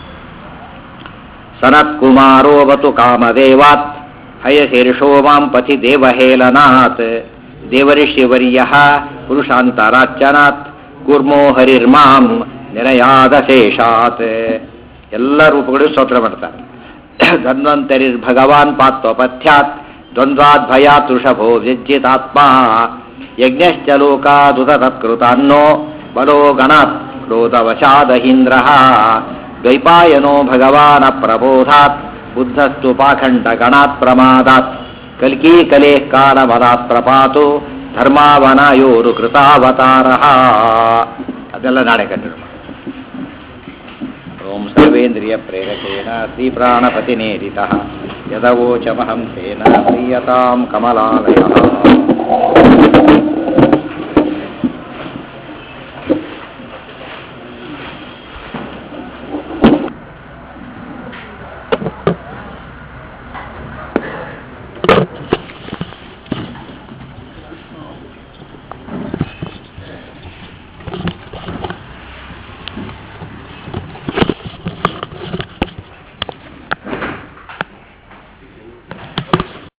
ಸನತ್ ಕುಮಾರೋವತು ಕಾಮದೇವಾತ್ ಹಯಶೀರ್ಷೋ ಮಾಂ ಪಥಿ ದೇವಹೇಲನಾತ್ ದೇವರಿಷಿವರ್ಯ ಪುರುಷಾಂತರಾಚನಾತ್ ಕುರ್ಮೋ ಹರಿರ್ಮಾಂ ನಿರಯಾದ ಶೇಷಾತ್ ಎಲ್ಲ ರೂಪಗಳು ಸ್ತೋತ್ರ ಮಾಡ್ತಾರೆ ಧನ್ವಂತರಿರ್ ಭಗವಾನ್ ಪಾತ್ವಪಥ್ಯಾತ್ ದ್ವಂದ್ವಾದ್ ಭಯಾತ್ ವೃಷಭೋ ವ್ಯಜ್ಜಿತಾತ್ಮ ಯಜ್ಞಶ್ಚ ಲೋಕಾದುತ ತತ್ಕೃತಾನ್ನೋ ಬಲೋ ಗಣಾತ್ ಕ್ರೋಧವಶಾದಹೀಂದ್ರ ದ್ವೈಪಾಯನೋ ಭಗವಾನ ಪ್ರಬೋಧಾತ್ ಬುದ್ಧಸ್ತು ಪಾಖಂಡ ಗಣಾತ್ ಪ್ರಮಾದಾತ್ ಕಲ್ಕೀ ಕಲೆ ಕಾಲಮದಾತ್ ಪ್ರಪಾತು ಧರ್ಮಾವನಾಯೋರು ಕೃತಾವತಾರ ಅದೆಲ್ಲ ನಾಳೆ ಕಂಡು ಓಂ ಸರ್ವೇಂದ್ರಿಯ ಪ್ರೇರಕೇಣ ಶ್ರೀಪ್ರಾಣಪತಿನೇರಿತಃ ಯದವೋಚಮಹಂ ತೇನ ಪ್ರೀಯತಾಂ ಕಮಲಾಲಯ